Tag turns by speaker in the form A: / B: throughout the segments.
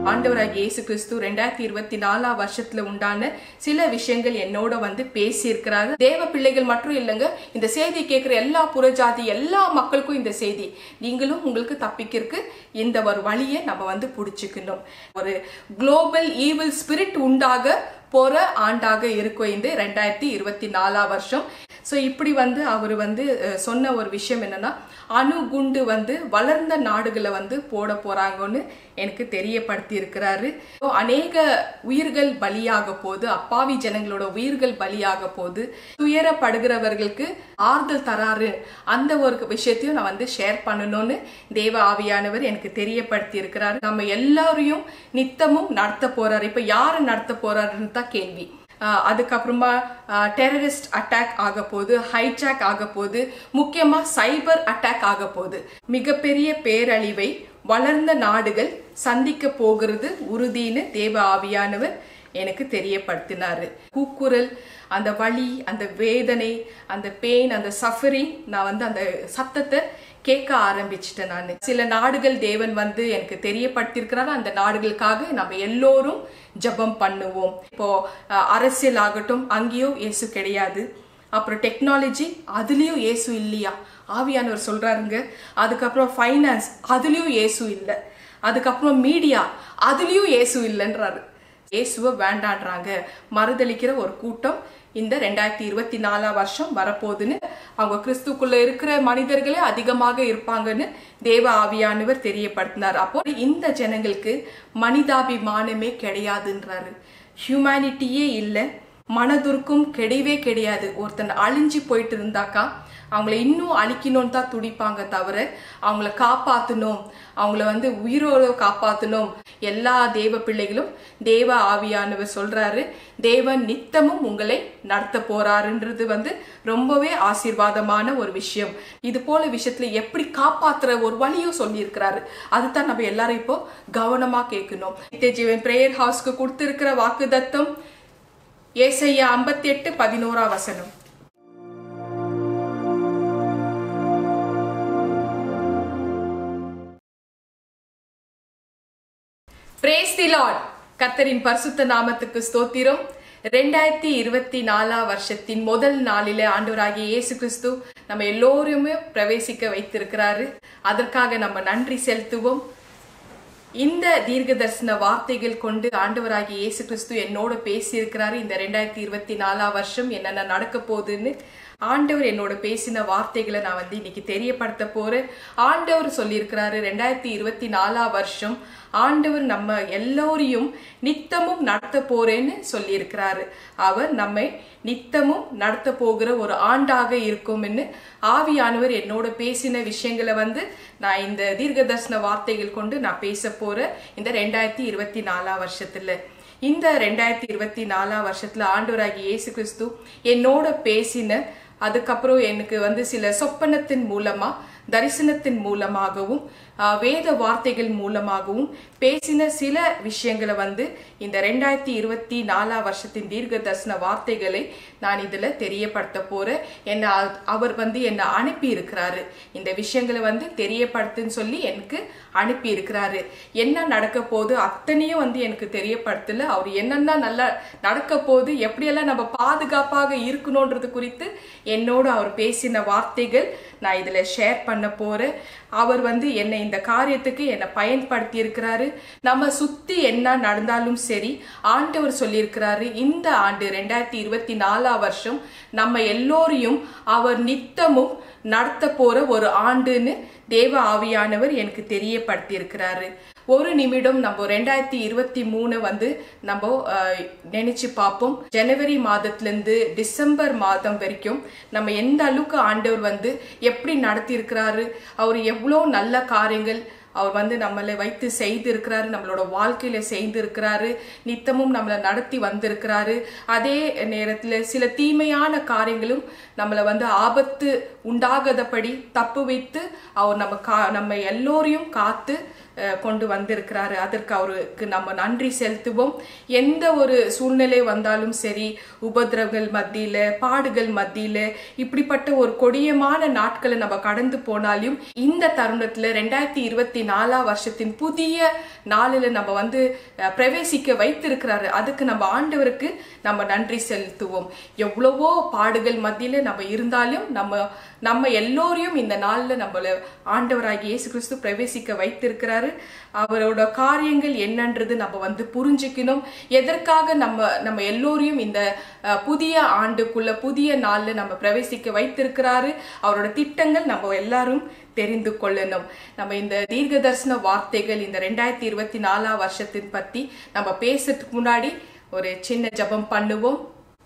A: ஆண்டவராகிய இயேசு கிறிஸ்து ரெண்டாயிரத்தி இருபத்தி நாலாம் வருஷத்துல உண்டான சில விஷயங்கள் என்னோட வந்து பேசியிருக்கிறாரு தேவ பிள்ளைகள் மட்டும் இல்லைங்க இந்த செய்தி கேட்கிற எல்லா புறஜாதி எல்லா மக்களுக்கும் இந்த செய்தி நீங்களும் உங்களுக்கு தப்பிக்கிறதுக்கு இந்த ஒரு வழியை நம்ம வந்து பிடிச்சிக்கணும் ஒரு குளோபல் ஈவில் ஸ்பிரிட் உண்டாக போற ஆண்டாக இருக்கும் இந்த ரெண்டாயிரத்தி இருபத்தி நாலாம் வருஷம் ஸோ இப்படி வந்து அவர் வந்து அஹ், சொன்ன ஒரு விஷயம் என்னன்னா அணு குண்டு வந்து வளர்ந்த நாடுகளை வந்து போட போறாங்கன்னு எனக்கு தெரியப்படுத்தி இருக்கிறாரு So, அநேக உயிர்கள் பலியாக போது அப்பாவி ஜனங்களோட உயிர்கள் பலியாக போது துயரப்படுகிறவர்களுக்கு ஆறுதல் தராரு அந்த ஒரு விஷயத்தையும் நான் வந்து ஷேர் பண்ணணும்னு தேவ ஆவியானவர் எனக்கு தெரியப்படுத்தி இருக்கிறாரு நம்ம எல்லாரையும் நித்தமும் நடத்த போறாரு இப்ப யாரு நடத்த போறாருன்னு தான் கேள்வி ஆஹ் அதுக்கப்புறமா டெரரிஸ்ட் அட்டாக் ஆக போகுது ஹைஜாக் ஆக போகுது முக்கியமா சைபர் அட்டாக் ஆக போகுது மிகப்பெரிய பேரழிவை வளர்ந்த நாடுகள் சந்திக்க போகிறது உறுதின்னு தேவ ஆவியானவர் எனக்கு தெரியப்படுத்தினாரு கூக்குரல் அந்த வலி அந்த வேதனை அந்த பெயின் அந்த சஃபரிங் நான் வந்து அந்த சத்தத்தை கேட்க ஆரம்பிச்சிட்டேன் நான் சில நாடுகள் தேவன் வந்து எனக்கு தெரியப்படுத்தியிருக்கிறாரு அந்த நாடுகளுக்காக நம்ம எல்லோரும் ஜெபம் பண்ணுவோம் இப்போ அஹ், அரசியல் ஆகட்டும் அங்கேயும் இயேசு கிடையாது அப்புறம் டெக்னாலஜி அதுலயும் இயேசு இல்லையா ஆவியானவர் சொல்றாருங்க அதுக்கப்புறம் ஃபைனான்ஸ் அதுலயும் இயேசு இல்லை அதுக்கப்புறம் மீடியா அதுலயும் இயேசு இல்லைன்றாரு இயேசுவை வேண்டான்றாங்க மறுதளிக்கிற ஒரு கூட்டம் இந்த ரெண்டாயிரத்தி இருபத்தி நாலாம் வருஷம் வரப்போகுதுன்னு அவங்க கிறிஸ்துக்குள்ள இருக்கிற மனிதர்களே அதிகமாக இருப்பாங்கன்னு தேவ ஆவியானவர் தெரியப்படுத்தினார் அப்போ இந்த ஜனங்களுக்கு மனிதாபிமானமே கிடையாதுன்றாரு ஹியூமனிட்டியே இல்லை மனதுருக்கும் கிடையவே கிடையாது ஒருத்தன் அழிஞ்சு போயிட்டு இருந்தாக்கா அவங்கள இன்னும் அழிக்கணும்னு தான் துடிப்பாங்க தவிர அவங்கள காப்பாற்றணும் அவங்கள வந்து உயிரோட காப்பாற்றணும் எல்லா தேவ பிள்ளைகளும் தேவ ஆவியானவர் சொல்றாரு தேவன் நித்தமும் உங்களை நடத்த போறாருன்றது வந்து ரொம்பவே ஆசீர்வாதமான ஒரு விஷயம் இது போல விஷயத்துல எப்படி காப்பாத்துற ஒரு வழியும் சொல்லியிருக்கிறாரு அதுதான் நம்ம எல்லாரும் இப்போ கவனமா கேட்கணும் நித்திய ஜீவன் பிரேயர் ஹவுஸ்க்கு கொடுத்திருக்கிற வாக்கு தத்தம் ஏசையா ஐம்பத்தி எட்டு பதினோரா வசனம் பிரேஸ் தி லார்ட் கர்த்தரின் பரிசுத்த நாமத்துக்கு ஸ்தோத்திரம் ரெண்டாயிரத்தி இருபத்தி நாலாம் வருஷத்தின் முதல் நாளிலே ஆண்டவராகிய இயேசு கிறிஸ்து நம்ம எல்லோருமே பிரவேசிக்க வைத்திருக்கிறாரு அதற்காக நம்ம நன்றி செலுத்துவோம் இந்த தீர்க்க தரிசன வார்த்தைகள் கொண்டு ஆண்டவராகிய இயேசு கிறிஸ்து என்னோட பேசியிருக்கிறாரு இந்த ரெண்டாயிரத்தி இருபத்தி நாலாம் வருஷம் என்னென்ன நடக்க போகுதுன்னு ஆண்டவர் என்னோட பேசின வார்த்தைகளை நான் வந்து இன்னைக்கு தெரியப்படுத்த போறேன் ஆண்டவர் சொல்லியிருக்கிறாரு ரெண்டாயிரத்தி இருபத்தி நாலாம் வருஷம் ஆண்டவர் நம்ம எல்லோரையும் நித்தமும் நடத்த போறேன்னு சொல்லியிருக்கிறாரு அவர் நம்மை நித்தமும் நடத்த போகிற ஒரு ஆண்டாக இருக்கும்னு ஆவியானவர் என்னோட பேசின விஷயங்களை வந்து நான் இந்த தீர்க்க தரிசன வார்த்தைகள் கொண்டு நான் பேச போறேன் இந்த ரெண்டாயிரத்தி இருபத்தி நாலாம் வருஷத்துல இந்த ரெண்டாயிரத்தி இருபத்தி நாலாம் வருஷத்துல ஆண்டவராகிய இயேசு கிறிஸ்து என்னோட பேசின அதுக்கப்புறம் எனக்கு வந்து சில சொப்பனத்தின் மூலமா தரிசனத்தின் மூலமாகவும் ஆஹ், வேத வார்த்தைகள் மூலமாகவும் பேசின சில விஷயங்களை வந்து இந்த ரெண்டாயிரத்தி இருபத்தி நாலாம் வருஷத்தின் தீர்க்க தரிசன வார்த்தைகளை நான் இதுல தெரியப்படுத்த போறேன் என்ன அ- அவர் வந்து என்னை அனுப்பி இருக்கிறாரு இந்த விஷயங்களை வந்து தெரியப்படுத்துன்னு சொல்லி எனக்கு அனுப்பி இருக்கிறாரு என்ன நடக்க போகுது அத்தனையும் வந்து எனக்கு தெரியப்படுத்தல அவர் என்னென்ன நல்லா நடக்க போகுது எப்படியெல்லாம் நம்ம பாதுகாப்பாக இருக்கணுன்றது குறித்து என்னோட அவர் பேசின வார்த்தைகள் நான் இதுல ஷேர் பண்ண போறேன் அவர் வந்து என்னை இந்த காரியத்துக்கு என்னை பயன்படுத்தி இருக்கிறாரு நம்ம சுத்தி என்ன நடந்தாலும் சரி ஆண்டவர் சொல்லியிருக்கிறாரு இந்த ஆண்டு ரெண்டாயிரத்தி இருபத்தி நாலாம் வருஷம் நம்ம எல்லோரையும் அவர் நித்தமும் நடத்த போற ஒரு ஆண்டுன்னு தேவ ஆவியானவர் எனக்கு தெரியப்படுத்தி இருக்கிறாரு ஒரு நிமிடம் நம்ம ரெண்டாயிரத்தி இருபத்தி மூணு வந்து நம்ம அஹ், நினைச்சு பார்ப்போம் ஜனவரி மாதத்துல இருந்து டிசம்பர் மாதம் வரைக்கும் நம்ம எந்த அளவுக்கு ஆண்டவர் வந்து எப்படி நடத்தி இருக்கிறாரு அவர் எவ்வளோ நல்ல காரியங்கள் அவர் வந்து நம்மளை வைத்து செய்திருக்கிறாரு நம்மளோட வாழ்க்கையில செய்திருக்கிறாரு நித்தமும் நம்மளை நடத்தி வந்திருக்கிறாரு அதே நேரத்துல சில தீமையான காரியங்களும் நம்மளை வந்து ஆபத்து உண்டாகாதபடி தப்பு வைத்து அவர் நம்ம கா நம்ம எல்லோரையும் காத்து அஹ், கொண்டு வந்திருக்கிறாரு அதற்கு அவருக்கு நம்ம நன்றி செலுத்துவோம் எந்த ஒரு சூழ்நிலை வந்தாலும் சரி உபதிரவங்கள் மத்தியில பாடுகள் மத்தியில இப்படிப்பட்ட ஒரு கொடியமான நாட்களை நம்ம கடந்து போனாலும் இந்த தருணத்துல ரெண்டாயிரத்தி இருபத்தி நாலாம் வருஷத்தின் புதிய நாளில் நம்ம வந்து அஹ், பிரவேசிக்க வைத்திருக்கிறாரு அதுக்கு நம்ம ஆண்டவருக்கு நம்ம நன்றி செலுத்துவோம் எவ்வளவோ பாடுகள் மத்தியில நம்ம இருந்தாலும் நம்ம நம்ம எல்லோரையும் இந்த நாள்ல நம்மள ஆண்டவராகிய இயேசு கிறிஸ்து பிரவேசிக்க வைத்திருக்கிறாரு அவரோட காரியங்கள் என்னன்றது நம்ம வந்து புரிஞ்சுக்கணும் எதற்காக நம்ம நம்ம எல்லோரையும் இந்த அஹ், புதிய ஆண்டுக்குள்ள புதிய நாள்ல நம்ம பிரவேசிக்க வைத்திருக்கிறாரு அவரோட திட்டங்கள் நம்ம எல்லாரும் தெரிந்து கொள்ளணும் நம்ம இந்த தீர்க்க தரிசன வார்த்தைகள் இந்த ரெண்டாயிரத்தி இருபத்தி நாலாம் வருஷத்தின் பத்தி நம்ம பேசுறதுக்கு முன்னாடி ஒரு சின்ன ஜெபம் பண்ணுவோம்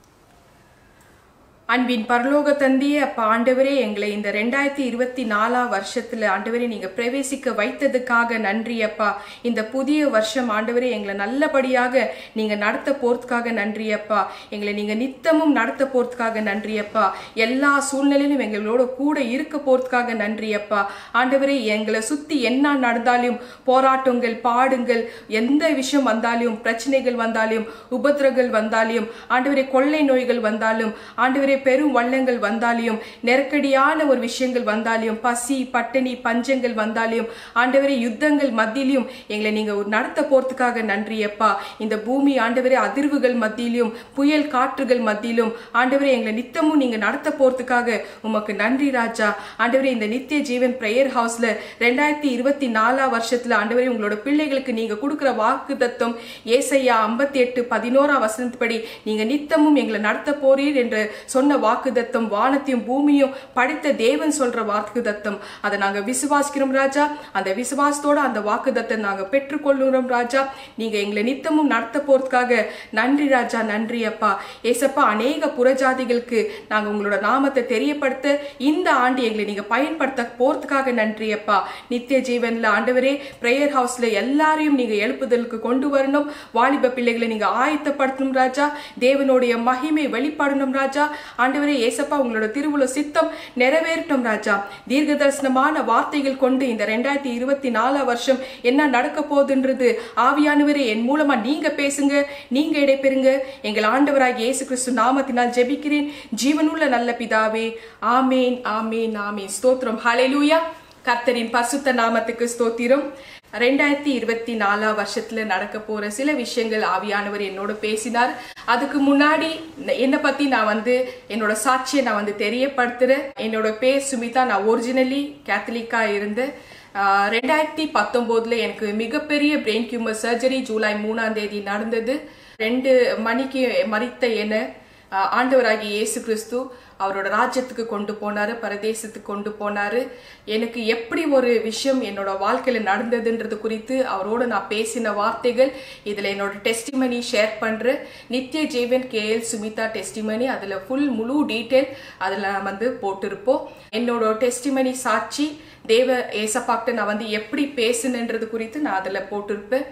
A: அன்பின் பரலோக தந்தியே அப்ப ஆண்டவரே எங்களை இந்த ரெண்டாயிரத்தி இருபத்தி நாலாம் வருஷத்துல ஆண்டவரே நீங்க பிரவேசிக்க வைத்ததுக்காக நன்றி அப்பா இந்த புதிய வருஷம் ஆண்டவரே எங்களை நல்லபடியாக நீங்க நடத்த போறதுக்காக நன்றி அப்பா எங்களை நீங்க நித்தமும் நடத்த போறதுக்காக நன்றி அப்பா எல்லா சூழ்நிலையிலும் எங்களோட கூட இருக்க போறதுக்காக நன்றி அப்பா ஆண்டவரே எங்களை சுத்தி என்ன நடந்தாலும் போராட்டங்கள் பாடுங்கள் எந்த விஷயம் வந்தாலும் பிரச்சனைகள் வந்தாலும் உபத்திரங்கள் வந்தாலும் ஆண்டவரே கொள்ளை நோய்கள் வந்தாலும் ஆண்டவரே பெரும் வள்ளங்கள் வந்தாலும் நெருக்கடியான ஒரு விஷயங்கள் வந்தாலும் பசி பட்டினி பஞ்சங்கள் வந்தாலும் ஆண்டவரே யுத்தங்கள் மத்தியிலும் எங்களை நீங்க நடத்த போறதுக்காக நன்றி அப்பா இந்த பூமி ஆண்டவரே அதிர்வுகள் மத்தியிலும் புயல் காற்றுகள் மத்தியிலும் ஆண்டவரே எங்களை நித்தமும் நீங்க நடத்த போறதுக்காக உமக்கு நன்றி ராஜா ஆண்டவரே இந்த நித்திய ஜீவன் பிரேயர் ஹவுஸ்ல ரெண்டாயிரத்தி இருபத்தி நாலாம் வருஷத்துல ஆண்டவரே உங்களோட பிள்ளைகளுக்கு நீங்க கொடுக்கிற வாக்கு தத்துவம் ஏசையா ஐம்பத்தி எட்டு பதினோராம் வசனத்துப்படி நீங்க நித்தமும் எங்களை நடத்த போறீர் என்று சொன்ன வாக்கு தத்தம் வானத்தையும் பூமியும் படைத்த தேவன் சொல்ற வாக்கு தத்தம் அதை நாங்க விசுவாசிக்கிறோம் ராஜா அந்த விசுவாசத்தோட அந்த வாக்கு தத்தம் நாங்க பெற்றுக்கொள்ளுறோம் ராஜா நீங்க எங்களை நித்தமும் நடத்த போறதுக்காக நன்றி ராஜா நன்றி அப்பா ஏசப்பா அநேக புறஜாதிகளுக்கு நாங்க உங்களோட நாமத்தை தெரியப்படுத்த இந்த ஆண்டு எங்களை நீங்க பயன்படுத்த போறதுக்காக நன்றி அப்பா நித்திய ஜீவன்ல ஆண்டவரே பிரேயர் ஹவுஸ்ல எல்லாரையும் நீங்க எழுப்புதலுக்கு கொண்டு வரணும் வாலிப பிள்ளைகளை நீங்க ஆயத்தப்படுத்தணும் ராஜா தேவனுடைய மகிமை வெளிப்படணும் ராஜா ஆண்டவரே ஏசப்பா உங்களோட திருவுள சித்தம் நிறைவேறட்டும் ராஜா தீர்க்க தரிசனமான வார்த்தைகள் கொண்டு இந்த ரெண்டாயிரத்தி இருபத்தி நாலாம் வருஷம் என்ன நடக்க போகுதுன்றது ஆவியானவரே என் மூலமா நீங்க பேசுங்க நீங்க இடைபெறுங்க எங்கள் ஆண்டவராகிய இயேசு கிறிஸ்து நாமத்தினால் ஜெபிக்கிறேன் ஜீவனுள்ள நல்ல பிதாவே ஆமேன் ஆமேன் ஆமேன் ஸ்தோத்திரம் ஹalleluya கர்த்தரின் பசுத்த நாமத்துக்கு ஸ்தோத்திரம் ரெண்டாயிரத்தி இருபத்தி நாலாம் வருஷத்துல நடக்க போற சில விஷயங்கள் ஆவியானவர் என்னோட பேசினார் அதுக்கு முன்னாடி என்னை பத்தி நான் வந்து என்னோட சாட்சியை நான் வந்து தெரியப்படுத்துறேன் என்னோட பேர் சுமிதா நான் ஒரிஜினலி கேத்தலிக்கா இருந்தேன் ஆஹ் ரெண்டாயிரத்தி பத்தொன்பதுல எனக்கு மிகப்பெரிய பிரெயின் டியூமர் சர்ஜரி ஜூலை மூணாம் தேதி நடந்தது ரெண்டு மணிக்கு மறித்த என்ன ஆஹ் ஆண்டவராகிய இயேசு கிறிஸ்து அவரோட ராஜ்யத்துக்கு கொண்டு போனாரு பரதேசத்துக்கு கொண்டு போனாரு எனக்கு எப்படி ஒரு விஷயம் என்னோட வாழ்க்கையில நடந்ததுன்றது குறித்து அவரோட நான் பேசின வார்த்தைகள் இதுல என்னோட டெஸ்டிமனி ஷேர் பண்றேன் நித்திய ஜீவன் கே எல் சுமிதா டெஸ்டிமனி அதுல ஃபுல் முழு டீட்டெயில் அதுல நான் வந்து போட்டிருப்போம் என்னோட டெஸ்டிமனி சாட்சி தேவ ஏசப்பாக்கிட்ட நான் வந்து எப்படி பேசுனன்றது குறித்து நான் அதுல போட்டிருப்பேன்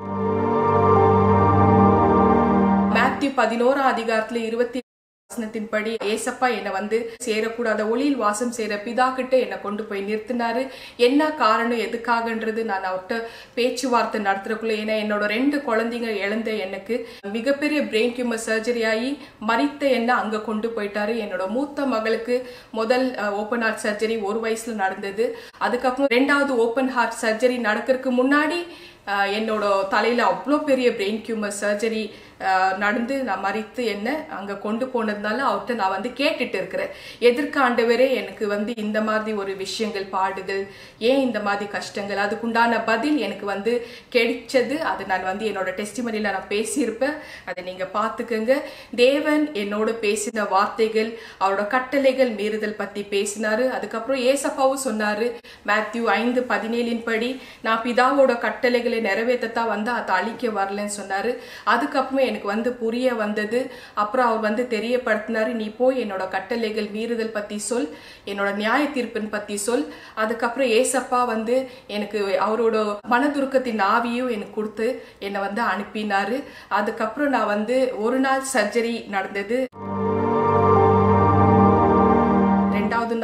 A: மேத்யூ பதினோராம் அதிகாரத்துல இருபத்தி வசனத்தின்படி ஏசப்பா என்னை வந்து சேரக்கூடாத ஒளியில் வாசம் சேர பிதா கிட்ட என்னை கொண்டு போய் நிறுத்தினாரு என்ன காரணம் எதுக்காகன்றது நான் அவர்கிட்ட பேச்சுவார்த்தை நடத்துறதுக்குள்ள ஏன்னா என்னோட ரெண்டு குழந்தைங்க இழந்த எனக்கு மிகப்பெரிய பிரெயின் டியூமர் சர்ஜரி ஆகி மறித்த என்ன அங்க கொண்டு போயிட்டாரு என்னோட மூத்த மகளுக்கு முதல் ஓப்பன் ஹார்ட் சர்ஜரி ஒரு வயசுல நடந்தது அதுக்கப்புறம் ரெண்டாவது ஓப்பன் ஹார்ட் சர்ஜரி நடக்கிறதுக்கு முன்னாடி ஆஹ் என்னோட தலையில அவ்வளோ பெரிய பிரெயின் டியூமர் சர்ஜரி நடந்து நான் மறித்து என்ன அங்க கொண்டு போனதுனால அவர்கிட்ட நான் வந்து கேட்டுட்டு இருக்கிறேன் எதற்கு ஆண்டவரே எனக்கு வந்து இந்த மாதிரி ஒரு விஷயங்கள் பாடுகள் ஏன் இந்த மாதிரி கஷ்டங்கள் அதுக்குண்டான பதில் எனக்கு வந்து கிடைச்சது அது நான் வந்து என்னோட டெஸ்டிமனில நான் பேசியிருப்பேன் அதை நீங்க பார்த்துக்கோங்க தேவன் என்னோட பேசின வார்த்தைகள் அவரோட கட்டளைகள் மீறுதல் பத்தி பேசினாரு அதுக்கப்புறம் ஏசப்பாவும் சொன்னாரு மேத்யூ ஐந்து பதினேழின் படி நான் பிதாவோட கட்டளைகளை நிறைவேற்றத்தான் வந்து அதை அழிக்க வரலன்னு சொன்னாரு அதுக்கப்புறம் எனக்கு வந்து புரிய வந்தது அப்புறம் அவர் வந்து தெரியப்படுத்தினாரு நீ போய் என்னோட கட்டளைகள் மீறுதல் பத்தி சொல் என்னோட நியாய தீர்ப்பின் பத்தி சொல் அதுக்கப்புறம் ஏசப்பா வந்து எனக்கு அவரோட மனதுருக்கத்தின் ஆவியும் எனக்கு கொடுத்து என்னை வந்து அனுப்பினாரு அதுக்கப்புறம் நான் வந்து ஒரு நாள் சர்ஜரி நடந்தது ரெண்டாவது நாள்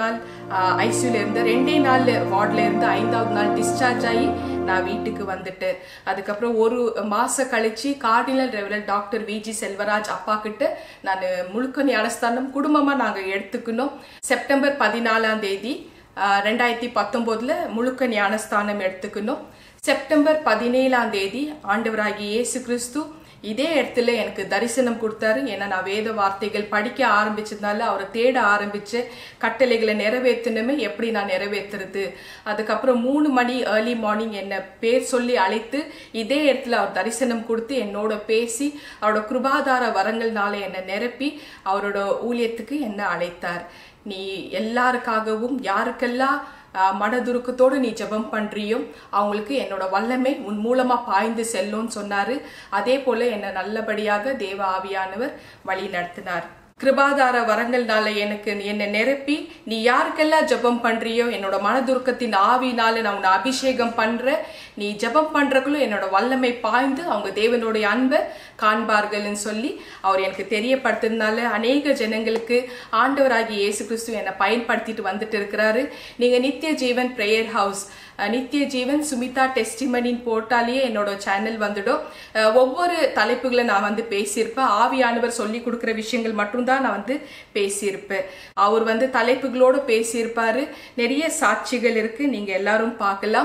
A: ஐசியூல இருந்து ரெண்டே நாள் வார்டில் இருந்து ஐந்தாவது நாள் டிஸ்சார்ஜ் ஆகி நான் வீட்டுக்கு வந்துட்டு அதுக்கப்புறம் ஒரு மாசம் கழிச்சு கார்டினல் ரெவரல் டாக்டர் விஜி செல்வராஜ் அப்பா கிட்ட நான் முழுக்க ஞானஸ்தானம் குடும்பமா நாங்க எடுத்துக்கணும் செப்டம்பர் பதினாலாம் தேதி ஆஹ், ரெண்டாயிரத்தி பத்தொன்பதுல முழுக்க ஞானஸ்தானம் எடுத்துக்கணும் செப்டம்பர் பதினேழாம் தேதி ஆண்டவராகிய இயேசு கிறிஸ்து இதே இடத்துல எனக்கு தரிசனம் கொடுத்தாரு ஏன்னா நான் வேத வார்த்தைகள் படிக்க ஆரம்பிச்சதுனால அவரை தேட ஆரம்பிச்சு கட்டளைகளை நிறைவேற்றணுமே எப்படி நான் நிறைவேற்றுறது அதுக்கப்புறம் மூணு மணி ஏர்லி மார்னிங் என்னை பேர் சொல்லி அழைத்து இதே இடத்துல அவர் தரிசனம் கொடுத்து என்னோட பேசி அவரோட கிருபாதார வரங்கள்னால என்னை நிரப்பி அவரோட ஊழியத்துக்கு என்னை அழைத்தார் நீ எல்லாருக்காகவும் யாருக்கெல்லாம் ஆஹ், மனதுருக்கத்தோடு நீ ஜெபம் பண்றியோ அவங்களுக்கு என்னோட வல்லமை உன் மூலமா பாய்ந்து செல்லும்னு சொன்னாரு அதே போல என்னை நல்லபடியாக தேவ ஆவியானவர் வழி நடத்தினார் கிருபாதார வரங்கள்னால எனக்கு என்னை நிரப்பி நீ யாருக்கெல்லாம் ஜெபம் பண்றியோ என்னோட மனதுருக்கத்தின் ஆவினால நான் உன்னை அபிஷேகம் பண்ற நீ ஜெபம் பண்றக்குள்ள என்னோட வல்லமை பாய்ந்து அவங்க தேவனுடைய அன்பை காண்பார்கள்னு சொல்லி அவர் எனக்கு தெரியப்படுத்துறதுனால அநேக ஜனங்களுக்கு ஆண்டவராகிய இயேசு கிறிஸ்து என்னை பயன்படுத்திட்டு வந்துட்டு இருக்கிறாரு நீங்க நித்திய ஜீவன் பிரேயர் ஹவுஸ் அஹ் நித்திய ஜீவன் சுமிதா டெஸ்டிமனின் போட்டாலேயே என்னோட சேனல் வந்துடும் அஹ் ஒவ்வொரு தலைப்புகளை நான் வந்து பேசியிருப்பேன் ஆவியானவர் சொல்லி கொடுக்குற விஷயங்கள் மட்டும்தான் நான் வந்து பேசியிருப்பேன் அவர் வந்து தலைப்புகளோடு பேசியிருப்பாரு நிறைய சாட்சிகள் இருக்கு நீங்க எல்லாரும் பார்க்கலாம்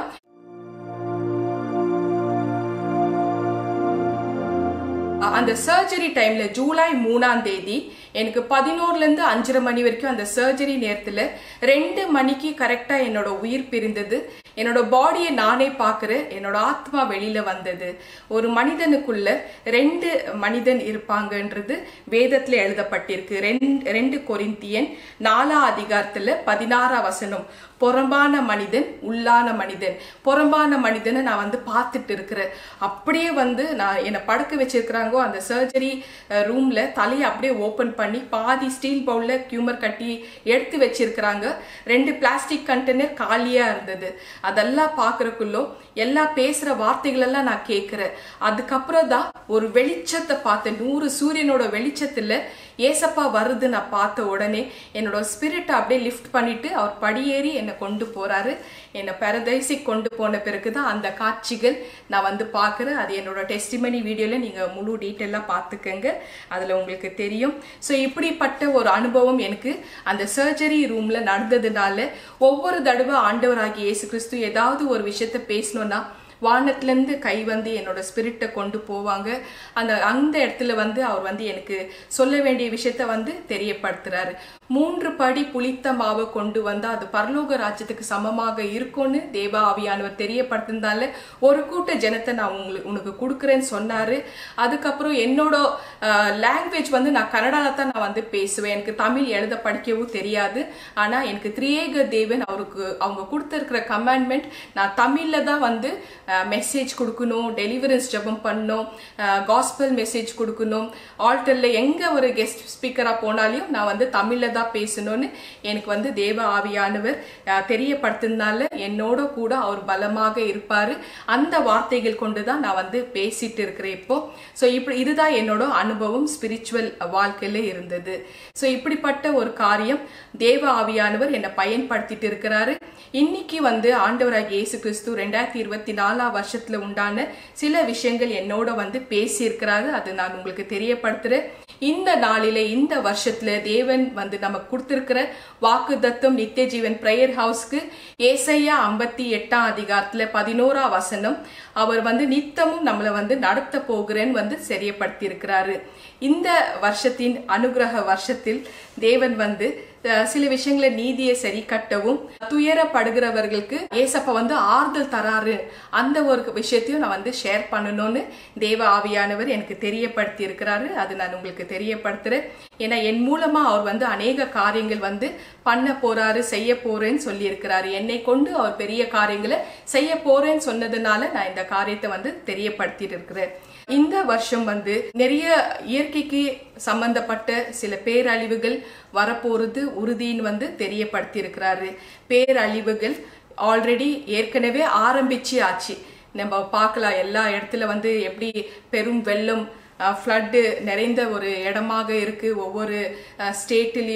A: அந்த சர்ஜரி டைம்ல ஜூலை மூணாம் தேதி எனக்கு பதினோருல இருந்து அஞ்சரை மணி வரைக்கும் அந்த சர்ஜரி நேரத்துல ரெண்டு மணிக்கு கரெக்டா என்னோட உயிர் பிரிந்தது என்னோட பாடியை நானே பார்க்கிறேன் என்னோட ஆத்மா வெளியில வந்தது ஒரு மனிதனுக்குள்ள ரெண்டு மனிதன் இருப்பாங்கன்றது வேதத்துல எழுதப்பட்டிருக்கு ரெண்டு ரெண்டு கொரிந்தியன் நாலா அதிகாரத்துல பதினாறா வசனம் புறம்பான மனிதன் உள்ளான மனிதன் புறம்பான மனிதனை நான் வந்து பார்த்துட்டு இருக்கிறேன் அப்படியே வந்து நான் என்னை படுக்க வச்சிருக்கிறாங்கோ அந்த சர்ஜரி ரூம்ல தலையை அப்படியே ஓபன் பண்ணி பாதி ஸ்டீல் பவுல்ல கியூமர் கட்டி எடுத்து வச்சிருக்கிறாங்க ரெண்டு பிளாஸ்டிக் கண்டெய்னர் காலியா இருந்தது அதெல்லாம் பார்க்கறக்குள்ளோ எல்லா பேசுற வார்த்தைகள் எல்லாம் நான் கேட்கிறேன் அதுக்கப்புறம் தான் ஒரு வெளிச்சத்தை பார்த்தேன் நூறு சூரியனோட வெளிச்சத்துல ஏசப்பா வருது நான் பார்த்த உடனே என்னோட ஸ்பிரிட்டை அப்படியே லிஃப்ட் பண்ணிட்டு அவர் படியேறி என்னை கொண்டு போறாரு என்னை பெரதைசி கொண்டு போன பிறகு தான் அந்த காட்சிகள் நான் வந்து பார்க்குறேன் அது என்னோட டெஸ்டிமனி வீடியோவில் நீங்கள் முழு டீட்டெயிலாக பார்த்துக்கங்க அதில் உங்களுக்கு தெரியும் ஸோ இப்படிப்பட்ட ஒரு அனுபவம் எனக்கு அந்த சர்ஜரி ரூமில் நடந்ததுனால ஒவ்வொரு தடவை ஆண்டவராகிய இயேசு கிறிஸ்து ஏதாவது ஒரு விஷயத்த பேசணும்னா வானத்திலேருந்து கை வந்து என்னோட ஸ்பிரிட்டை கொண்டு போவாங்க அந்த அந்த இடத்துல வந்து அவர் வந்து எனக்கு சொல்ல வேண்டிய விஷயத்த வந்து தெரியப்படுத்துறாரு மூன்று படி புளித்த மாவை கொண்டு வந்தா அது பரலோக ராஜ்யத்துக்கு சமமாக இருக்கும்னு தேவா ஆவியானவர் தெரியப்படுத்தினால ஒரு கூட்ட ஜனத்தை நான் உங்களுக்கு உனக்கு கொடுக்குறேன்னு சொன்னாரு அதுக்கப்புறம் என்னோட லாங்குவேஜ் வந்து நான் கன்னடால தான் நான் வந்து பேசுவேன் எனக்கு தமிழ் எழுத படிக்கவும் தெரியாது ஆனா எனக்கு திரியேக தேவன் அவருக்கு அவங்க கொடுத்துருக்கிற கமாண்ட்மெண்ட் நான் தமிழ்ல தான் வந்து மெசேஜ் கொடுக்கணும் டெலிவரன்ஸ் ஜெபம் பண்ணணும் காஸ்பல் மெசேஜ் கொடுக்கணும் ஆல்டர்ல எங்க ஒரு கெஸ்ட் ஸ்பீக்கரா போனாலையும் நான் வந்து தமிழ்ல தான் பேசணும்னு எனக்கு வந்து தேவ ஆவியானவர் அஹ், தெரியப்படுத்தினால என்னோட கூட அவர் பலமாக இருப்பாரு அந்த வார்த்தைகள் கொண்டு தான் நான் வந்து பேசிட்டு இருக்கிறேன் இப்போ ஸோ இப்படி இதுதான் என்னோட அனுபவம் ஸ்பிரிச்சுவல் வாழ்க்கையில இருந்தது ஸோ இப்படிப்பட்ட ஒரு காரியம் தேவ ஆவியானவர் என்னை பயன்படுத்திட்டு இருக்கிறாரு இன்னைக்கு வந்து ஆண்டவராகிய இயேசு கிறிஸ்து ரெண்டாயிரத்தி இருபத்தி நாலாம் வருஷத்துல உண்டான சில விஷயங்கள் என்னோட வந்து பேசி இருக்கிறாரு அது நான் உங்களுக்கு தெரியப்படுத்துறேன் இந்த நாளிலே இந்த வருஷத்துல தேவன் வந்து நமக்கு கொடுத்திருக்கிற வாக்கு தத்துவம் நித்திய ஜீவன் பிரேயர் ஹவுஸ்க்கு ஏசையா ஐம்பத்தி எட்டாம் அதிகாரத்துல பதினோரா வசனம் அவர் வந்து நித்தமும் நம்மளை வந்து நடத்த போகிறேன்னு வந்து சரியப்படுத்தி இருக்கிறாரு இந்த வருஷத்தின் அனுகிரக வருஷத்தில் தேவன் வந்து அஹ், சில விஷயங்களை நீதியை சரி கட்டவும் துயரப்படுகிறவர்களுக்கு ஏசப்பா வந்து ஆறுதல் தராரு அந்த ஒரு விஷயத்தையும் நான் வந்து ஷேர் பண்ணணும்னு தேவ ஆவியானவர் எனக்கு தெரியப்படுத்தி இருக்கிறாரு அது நான் உங்களுக்கு தெரியப்படுத்துறேன் ஏன்னா என் மூலமா அவர் வந்து அநேக காரியங்கள் வந்து பண்ண போறாரு செய்ய போறேன்னு சொல்லி இருக்கிறாரு என்னை கொண்டு அவர் பெரிய காரியங்களை செய்ய போறேன்னு சொன்னதுனால நான் இந்த காரியத்தை வந்து தெரியப்படுத்திட்டு இருக்கிறேன் இந்த வருஷம் வந்து நிறைய இயற்கைக்கு சம்பந்தப்பட்ட சில பேரழிவுகள் வரப்போறது உறுதின்னு வந்து தெரியப்படுத்தி இருக்கிறாரு பேரழிவுகள் ஆல்ரெடி ஏற்கனவே ஆரம்பிச்சு ஆச்சு நம்ம பார்க்கலாம் எல்லா இடத்துல வந்து எப்படி பெரும் வெள்ளம் ஃப்ளட்டு நிறைந்த ஒரு இடமாக இருக்கு ஒவ்வொரு ஸ்டேட்லேயும்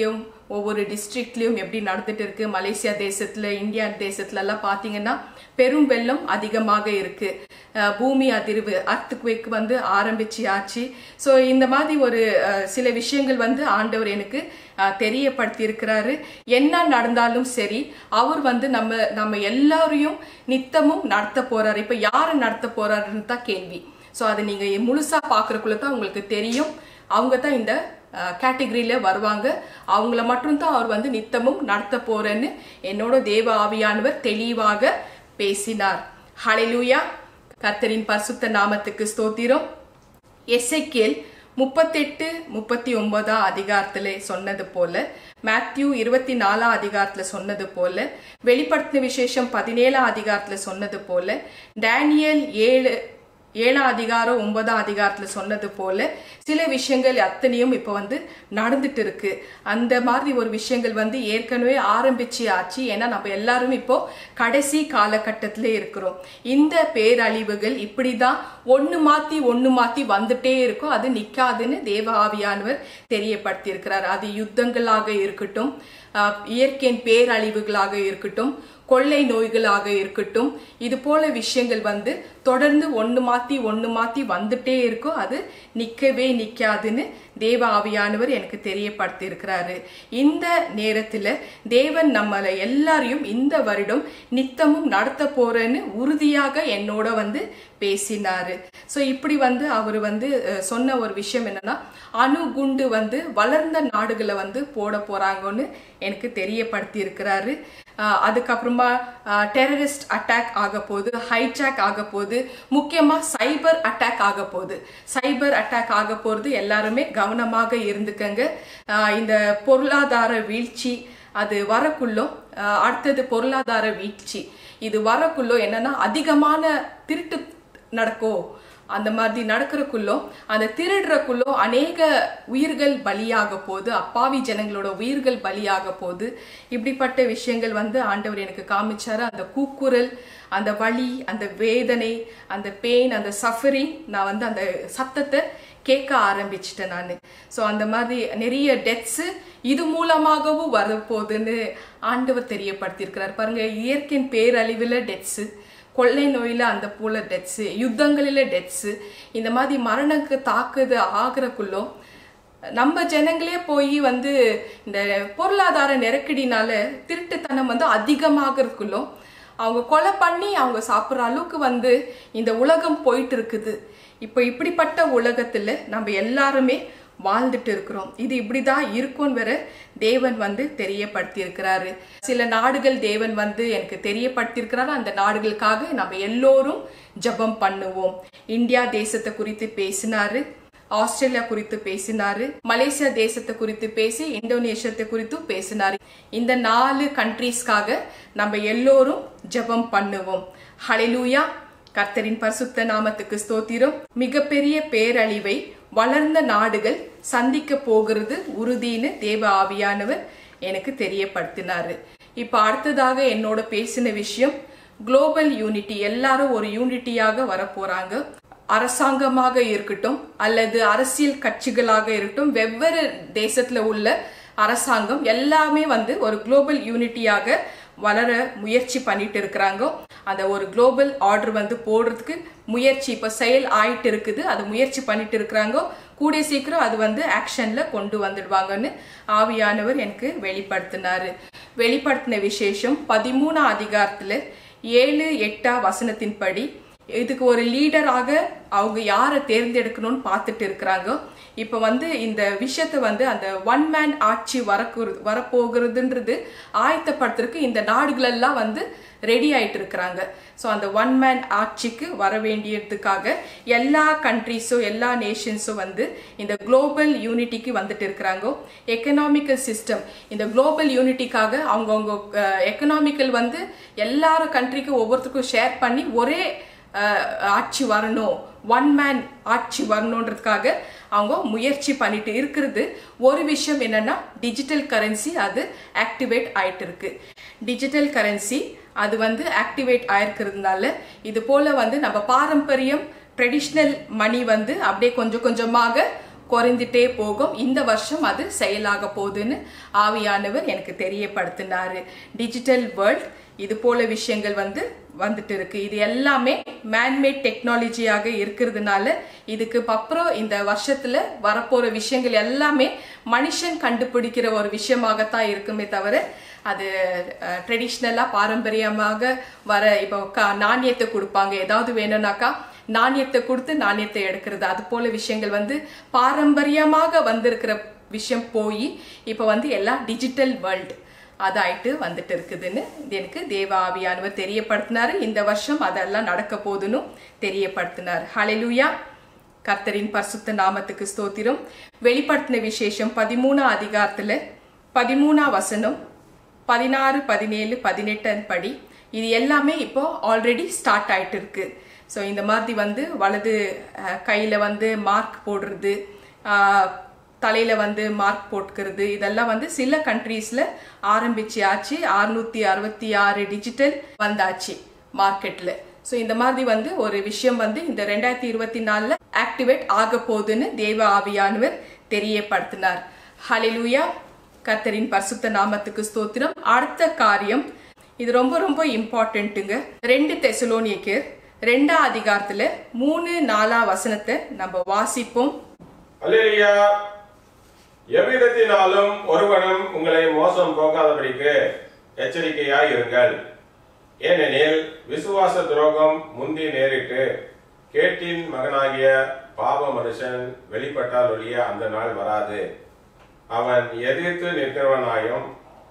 A: ஒவ்வொரு டிஸ்ட்ரிக்ட்லயும் எப்படி நடந்துட்டு இருக்கு மலேசியா தேசத்துல இந்தியா தேசத்துல எல்லாம் பாத்தீங்கன்னா பெரும் வெள்ளம் அதிகமாக இருக்கு அஹ் பூமி அதிர்வு அர்த்துக்குவேக்கு வந்து ஆரம்பிச்சியாச்சு ஸோ இந்த மாதிரி ஒரு அஹ், சில விஷயங்கள் வந்து ஆண்டவர் எனக்கு அஹ், தெரியப்படுத்தி இருக்கிறாரு என்ன நடந்தாலும் சரி அவர் வந்து நம்ம நம்ம எல்லாரையும் நித்தமும் நடத்த போறாரு இப்ப யாரு நடத்த போறாருன்னு தான் கேள்வி ஸோ அதை நீங்க முழுசா பாக்குறதுக்குள்ள தான் உங்களுக்கு தெரியும் அவங்க தான் இந்த கேட்டகரியில வருவாங்க அவங்கள மட்டும்தான் அவர் வந்து நித்தமும் நடத்த போறேன்னு என்னோட தேவ ஆவியானவர் தெளிவாக பேசினார் ஹalleluya கர்த்தரின் பரிசுத்த நாமத்துக்கு ஸ்தோத்திரம் எசேக்கியேல் முப்பத்தெட்டு முப்பத்தி ஒன்பதாம் அதிகாரத்துல சொன்னது போல மேத்யூ இருபத்தி நாலாம் அதிகாரத்துல சொன்னது போல வெளிப்படுத்தின விசேஷம் பதினேழாம் அதிகாரத்துல சொன்னது போல டேனியல் ஏழு ஏழாம் அதிகாரம் ஒன்பதாம் அதிகாரத்துல சொன்னது போல சில விஷயங்கள் அத்தனையும் இப்ப வந்து நடந்துட்டு இருக்கு அந்த மாதிரி ஒரு விஷயங்கள் வந்து ஏற்கனவே ஆரம்பிச்சு ஆச்சு ஏன்னா நம்ம எல்லாரும் இப்போ கடைசி காலகட்டத்துல இருக்கிறோம் இந்த பேரழிவுகள் இப்படிதான் ஒண்ணு மாத்தி ஒண்ணு மாத்தி வந்துட்டே இருக்கும் அது நிக்காதுன்னு தேவ ஆவியானவர் தெரியப்படுத்தி இருக்கிறார் அது யுத்தங்களாக இருக்கட்டும் ஆஹ், இயற்கையின் பேரழிவுகளாக இருக்கட்டும் கொள்ளை நோய்களாக இருக்கட்டும் இது போல விஷயங்கள் வந்து தொடர்ந்து ஒண்ணு மாத்தி ஒண்ணு மாத்தி வந்துட்டே இருக்கும் அது நிக்கவே நிக்காதுன்னு தேவ ஆவியானவர் எனக்கு தெரியப்படுத்தி இருக்கிறாரு இந்த நேரத்துல தேவன் நம்மளை எல்லாரையும் இந்த வருடம் நித்தமும் நடத்த போறேன்னு உறுதியாக என்னோட வந்து பேசினாரு சோ இப்படி வந்து அவர் வந்து அஹ், சொன்ன ஒரு விஷயம் என்னன்னா அணு குண்டு வந்து வளர்ந்த நாடுகளை வந்து போட போறாங்கன்னு எனக்கு தெரியப்படுத்தி இருக்கிறாரு ஆஹ் அதுக்கப்புறமா டெரரிஸ்ட் அட்டாக் ஆக போகுது ஹைஜாக் ஆக போகுது முக்கியமா சைபர் அட்டாக் ஆக போகுது சைபர் அட்டாக் ஆக போறது எல்லாருமே கவனமாக இருந்துக்கங்க ஆஹ் இந்த பொருளாதார வீழ்ச்சி அது வரக்குள்ளோ ஆஹ் அடுத்தது பொருளாதார வீழ்ச்சி இது வரக்குள்ளோ என்னன்னா அதிகமான திருட்டு நடக்கும் அந்த மாதிரி நடக்கிறக்குள்ளோ அந்த திருடுறக்குள்ளோ அநேக உயிர்கள் பலியாக போகுது அப்பாவி ஜனங்களோட உயிர்கள் பலியாக போகுது இப்படிப்பட்ட விஷயங்கள் வந்து ஆண்டவர் எனக்கு காமிச்சாரு அந்த கூக்குரல் அந்த வலி அந்த வேதனை அந்த பெயின் அந்த சஃபரிங் நான் வந்து அந்த சத்தத்தை கேட்க ஆரம்பிச்சிட்டேன் நான் ஸோ அந்த மாதிரி நிறைய டெத்ஸ் இது மூலமாகவும் வரப்போகுதுன்னு ஆண்டவர் தெரியப்படுத்தியிருக்கிறார் பாருங்க இயற்கையின் பேரழிவில் டெத்ஸு கொள்ளை நோயில அந்த போல டெத்ஸு யுத்தங்களில டெத்ஸு இந்த மாதிரி மரணக்கு தாக்குது ஆகுறக்குள்ளோ நம்ம ஜனங்களே போய் வந்து இந்த பொருளாதார நெருக்கடினால திருட்டுத்தனம் வந்து அதிகமாகறதுக்குள்ளோ அவங்க கொலை பண்ணி அவங்க சாப்பிட்ற அளவுக்கு வந்து இந்த உலகம் போயிட்டு இருக்குது இப்போ இப்படிப்பட்ட உலகத்துல நம்ம எல்லாருமே வாழ்ந்துட்டு இருக்கிறோம் இது இப்படிதான் இருக்கும்னு வேற தேவன் வந்து தெரியப்படுத்தி இருக்கிறாரு சில நாடுகள் தேவன் வந்து எனக்கு தெரியப்படுத்தி இருக்கிறாரு அந்த நாடுகளுக்காக நம்ம எல்லோரும் ஜெபம் பண்ணுவோம் இந்தியா தேசத்தை குறித்து பேசினாரு ஆஸ்திரேலியா குறித்து பேசினாரு மலேசியா தேசத்தை குறித்து பேசி இந்தோனேஷியத்தை குறித்து பேசினாரு இந்த நாலு கண்ட்ரீஸ்க்காக நம்ம எல்லோரும் ஜெபம் பண்ணுவோம் ஹalleluya கர்த்தரின் பரிசுத்த நாமத்துக்கு ஸ்தோத்திரம் மிகப்பெரிய பேரழிவை வளர்ந்த நாடுகள் சந்திக்க போகிறது உறுதின்னு தேவ ஆவியானவர் எனக்கு தெரியப்படுத்தினாரு இப்ப அடுத்ததாக என்னோட பேசின விஷயம் குளோபல் யூனிட்டி எல்லாரும் ஒரு யூனிட்டியாக வரப்போறாங்க அரசாங்கமாக இருக்கட்டும் அல்லது அரசியல் கட்சிகளாக இருக்கட்டும் வெவ்வேறு தேசத்துல உள்ள அரசாங்கம் எல்லாமே வந்து ஒரு குளோபல் யூனிட்டியாக வளர முயற்சி பண்ணிட்டு இருக்கிறாங்க அந்த ஒரு குளோபல் ஆர்டர் வந்து போடுறதுக்கு முயற்சி இப்ப செயல் ஆயிட்டு இருக்குது அது முயற்சி பண்ணிட்டு இருக்கிறாங்க கூடிய சீக்கிரம் அது வந்து ஆக்ஷன்ல கொண்டு வந்துடுவாங்கன்னு ஆவியானவர் எனக்கு வெளிப்படுத்தினாரு வெளிப்படுத்தின விசேஷம் பதிமூணாம் அதிகாரத்துல ஏழு எட்டா வசனத்தின்படி இதுக்கு ஒரு லீடராக அவங்க யாரை தேர்ந்தெடுக்கணும்னு பார்த்துட்டு இருக்கிறாங்க இப்ப வந்து இந்த விஷயத்த வந்து அந்த ஒன் மேன் ஆட்சி வரக்கு வரப்போகிறதுன்றது ஆயத்தப்படுத்துறதுக்கு இந்த நாடுகள் எல்லாம் வந்து ரெடி ஆயிட்டு இருக்கிறாங்க ஸோ அந்த ஒன் மேன் ஆட்சிக்கு வர வேண்டியதுக்காக எல்லா கண்ட்ரீஸும் எல்லா நேஷன்ஸும் வந்து இந்த குளோபல் யூனிட்டிக்கு வந்துட்டு இருக்கிறாங்க எக்கனாமிக்கல் சிஸ்டம் இந்த குளோபல் யூனிட்டிக்காக அவங்கவுங்க எக்கனாமிக்கல் வந்து எல்லாரும் கண்ட்ரிக்கும் ஒவ்வொருத்தருக்கும் ஷேர் பண்ணி ஒரே அஹ், ஆட்சி வரணும் ஒன் மேன் ஆட்சி வரணுன்றதுக்காக அவங்க முயற்சி பண்ணிட்டு இருக்கிறது ஒரு விஷயம் என்னன்னா டிஜிட்டல் கரன்சி அது ஆக்டிவேட் ஆயிட்டு இருக்கு டிஜிட்டல் கரன்சி அது வந்து ஆக்டிவேட் ஆயிருக்கிறதுனால இது போல வந்து நம்ம பாரம்பரியம் ட்ரெடிஷ்னல் மணி வந்து அப்படியே கொஞ்சம் கொஞ்சமாக குறைந்துட்டே போகும் இந்த வருஷம் அது செயலாக போகுதுன்னு ஆவியானவர் எனக்கு தெரியப்படுத்தினாரு டிஜிட்டல் வேர்ல்ட் இது போல விஷயங்கள் வந்து வந்துட்டு இருக்கு இது எல்லாமே மேன்மேட் டெக்னாலஜியாக இருக்கிறதுனால இதுக்கு அப்புறம் இந்த வருஷத்துல வரப்போற விஷயங்கள் எல்லாமே மனுஷன் கண்டுபிடிக்கிற ஒரு விஷயமாகத்தான் இருக்குமே தவிர அது ட்ரெடிஷ்னலா பாரம்பரியமாக வர இப்போ க- நாணயத்தை கொடுப்பாங்க ஏதாவது வேணும்னாக்கா நாணயத்தை கொடுத்து நாணயத்தை எடுக்கிறது அது போல விஷயங்கள் வந்து பாரம்பரியமாக வந்திருக்கிற விஷயம் போய் இப்போ வந்து எல்லாம் டிஜிட்டல் வேர்ல்டு அதாயிட்டு வந்துட்டு இருக்குதுன்னு இது எனக்கு தேவ ஆவியானவர் தெரியப்படுத்தினாரு இந்த வருஷம் அதெல்லாம் நடக்க போகுதுன்னு தெரியப்படுத்தினார் ஹalleluya கர்த்தரின் பரிசுத்த நாமத்துக்கு ஸ்தோத்திரம் வெளிப்படுத்தின விசேஷம் பதிமூணாம் அதிகாரத்துல பதிமூணாம் வசனம் பதினாறு பதினேழு பதினெட்டு படி இது எல்லாமே இப்போ ஆல்ரெடி ஸ்டார்ட் ஆயிட்டு இருக்கு ஸோ இந்த மாதிரி வந்து வலது அஹ், கையில வந்து மார்க் போடுறது ஆஹ், தலையில வந்து மார்க் போட்டுக்கிறது இதெல்லாம் வந்து சில கண்ட்ரீஸ்ல ஆரம்பிச்சாச்சு அறுநூத்தி அறுபத்தி ஆறு டிஜிட்டல் வந்தாச்சு மார்க்கெட்ல ஸோ இந்த மாதிரி வந்து ஒரு விஷயம் வந்து இந்த ரெண்டாயிரத்தி இருபத்தி நாலுல ஆக்டிவேட் ஆக போகுதுன்னு தேவ ஆவியானவர் தெரியப்படுத்தினார் ஹalleluya கர்த்தரின் பரிசுத்த நாமத்துக்கு ஸ்தோத்திரம் அடுத்த காரியம் இது ரொம்ப ரொம்ப இம்பார்ட்டன்ட்டுங்க ரெண்டு தெசலோனியக்கு ரெண்டாம் அதிகாரத்துல மூணு நாலாம் வசனத்தை நம்ம வாசிப்போம்
B: அல்லேலியா எவ்விதத்தினாலும் ஒருவனும் உங்களை மோசம் போகாதபடிக்கு எச்சரிக்கையாய் இருங்கள் ஏனெனில் விசுவாச துரோகம் முந்தி நேரிட்டு கேட்டின் மகனாகிய பாவ மனுஷன் வெளிப்பட்டால் ஒழிய அந்த நாள் வராது அவன் எதிர்த்து நிற்கிறவனாயும்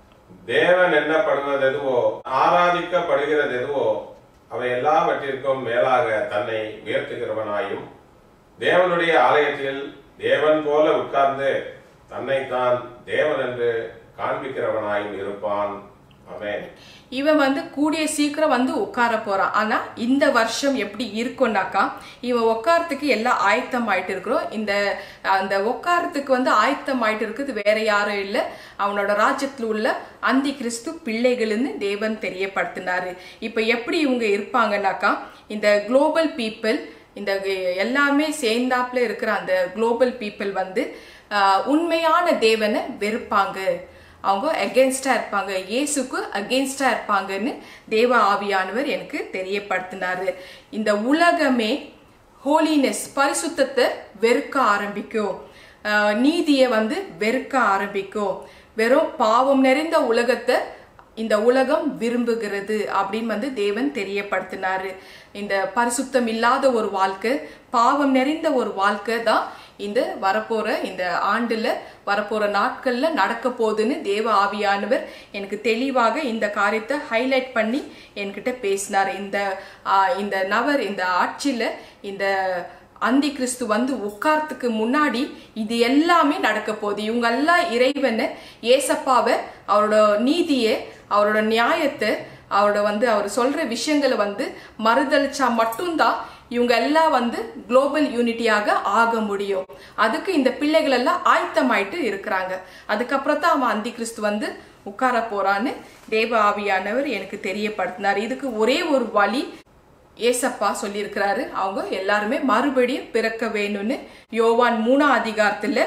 B: தேவன் எண்ணப்படுவது எதுவோ ஆராதிக்கப்படுகிறது எதுவோ அவை எல்லாவற்றிற்கும் மேலாக தன்னை உயர்த்துகிறவனாயும் தேவனுடைய ஆலயத்தில் தேவன் போல உட்கார்ந்து தன்னைத்தான் தேவன் என்று காண்பிக்கிறவனாயும் இருப்பான் ஆமென்
A: இவன் வந்து கூடிய சீக்கிரம் வந்து உட்கார போறான் ஆனா இந்த வருஷம் எப்படி இருக்கும்னாக்கா இவன் உட்காரத்துக்கு எல்லாம் ஆயத்தம் ஆயிட்டு இருக்கிறோம் இந்த அந்த உட்காரத்துக்கு வந்து ஆயத்தம் ஆயிட்டு இருக்குது வேற யாரும் இல்ல அவனோட ராஜ்யத்துல உள்ள அந்தி கிறிஸ்து பிள்ளைகள்னு தேவன் தெரியப்படுத்தினாரு இப்ப எப்படி இவங்க இருப்பாங்கன்னாக்கா இந்த குளோபல் பீப்புள் இந்த எல்லாமே சேர்ந்தாப்புல இருக்கிற அந்த குளோபல் பீப்புள் வந்து ஆஹ், உண்மையான தேவனை வெறுப்பாங்க அவங்க அகேன்ஸ்டா இருப்பாங்க இயேசுக்கு அகேன்ஸ்டா இருப்பாங்கன்னு தேவ ஆவியானவர் எனக்கு தெரியப்படுத்தினாரு இந்த உலகமே ஹோலினஸ் பரிசுத்தத்தை வெறுக்க ஆரம்பிக்கும் ஆஹ் நீதியை வந்து வெறுக்க ஆரம்பிக்கும் வெறும் பாவம் நிறைந்த உலகத்தை இந்த உலகம் விரும்புகிறது அப்படின்னு வந்து தேவன் தெரியப்படுத்தினாரு இந்த பரிசுத்தம் இல்லாத ஒரு வாழ்க்கை பாவம் நிறைந்த ஒரு வாழ்க்கை தான் இந்த வரப்போற இந்த ஆண்டுல வரப்போற நாட்கள்ல நடக்க போகுதுன்னு தேவ ஆவியானவர் எனக்கு தெளிவாக இந்த காரியத்தை ஹைலைட் பண்ணி என்கிட்ட பேசினார் இந்த ஆ, இந்த நபர் இந்த ஆட்சியில இந்த அந்தி கிறிஸ்து வந்து உட்கார்த்துக்கு முன்னாடி இது எல்லாமே நடக்க போகுது இவங்க எல்லாம் இறைவனை ஏசப்பாவை அவரோட நீதியை அவரோட நியாயத்தை அவரோட வந்து அவர் சொல்ற விஷயங்களை வந்து மறுதளிச்சா மட்டும்தான் இவங்க எல்லாம் வந்து குளோபல் யூனிட்டியாக ஆக முடியும் அதுக்கு இந்த பிள்ளைகள் எல்லாம் ஆயத்தமாயிட்டு இருக்கிறாங்க அதுக்கப்புறம் தான் அவன் அந்தி கிறிஸ்து வந்து உட்கார போறான்னு தேவ ஆவியானவர் எனக்கு தெரியப்படுத்தினார் இதுக்கு ஒரே ஒரு வழி ஏசப்பா சொல்லியிருக்கிறாரு அவங்க எல்லாருமே மறுபடியும் பிறக்க வேணும்னு யோவான் மூணாம் அதிகாரத்துல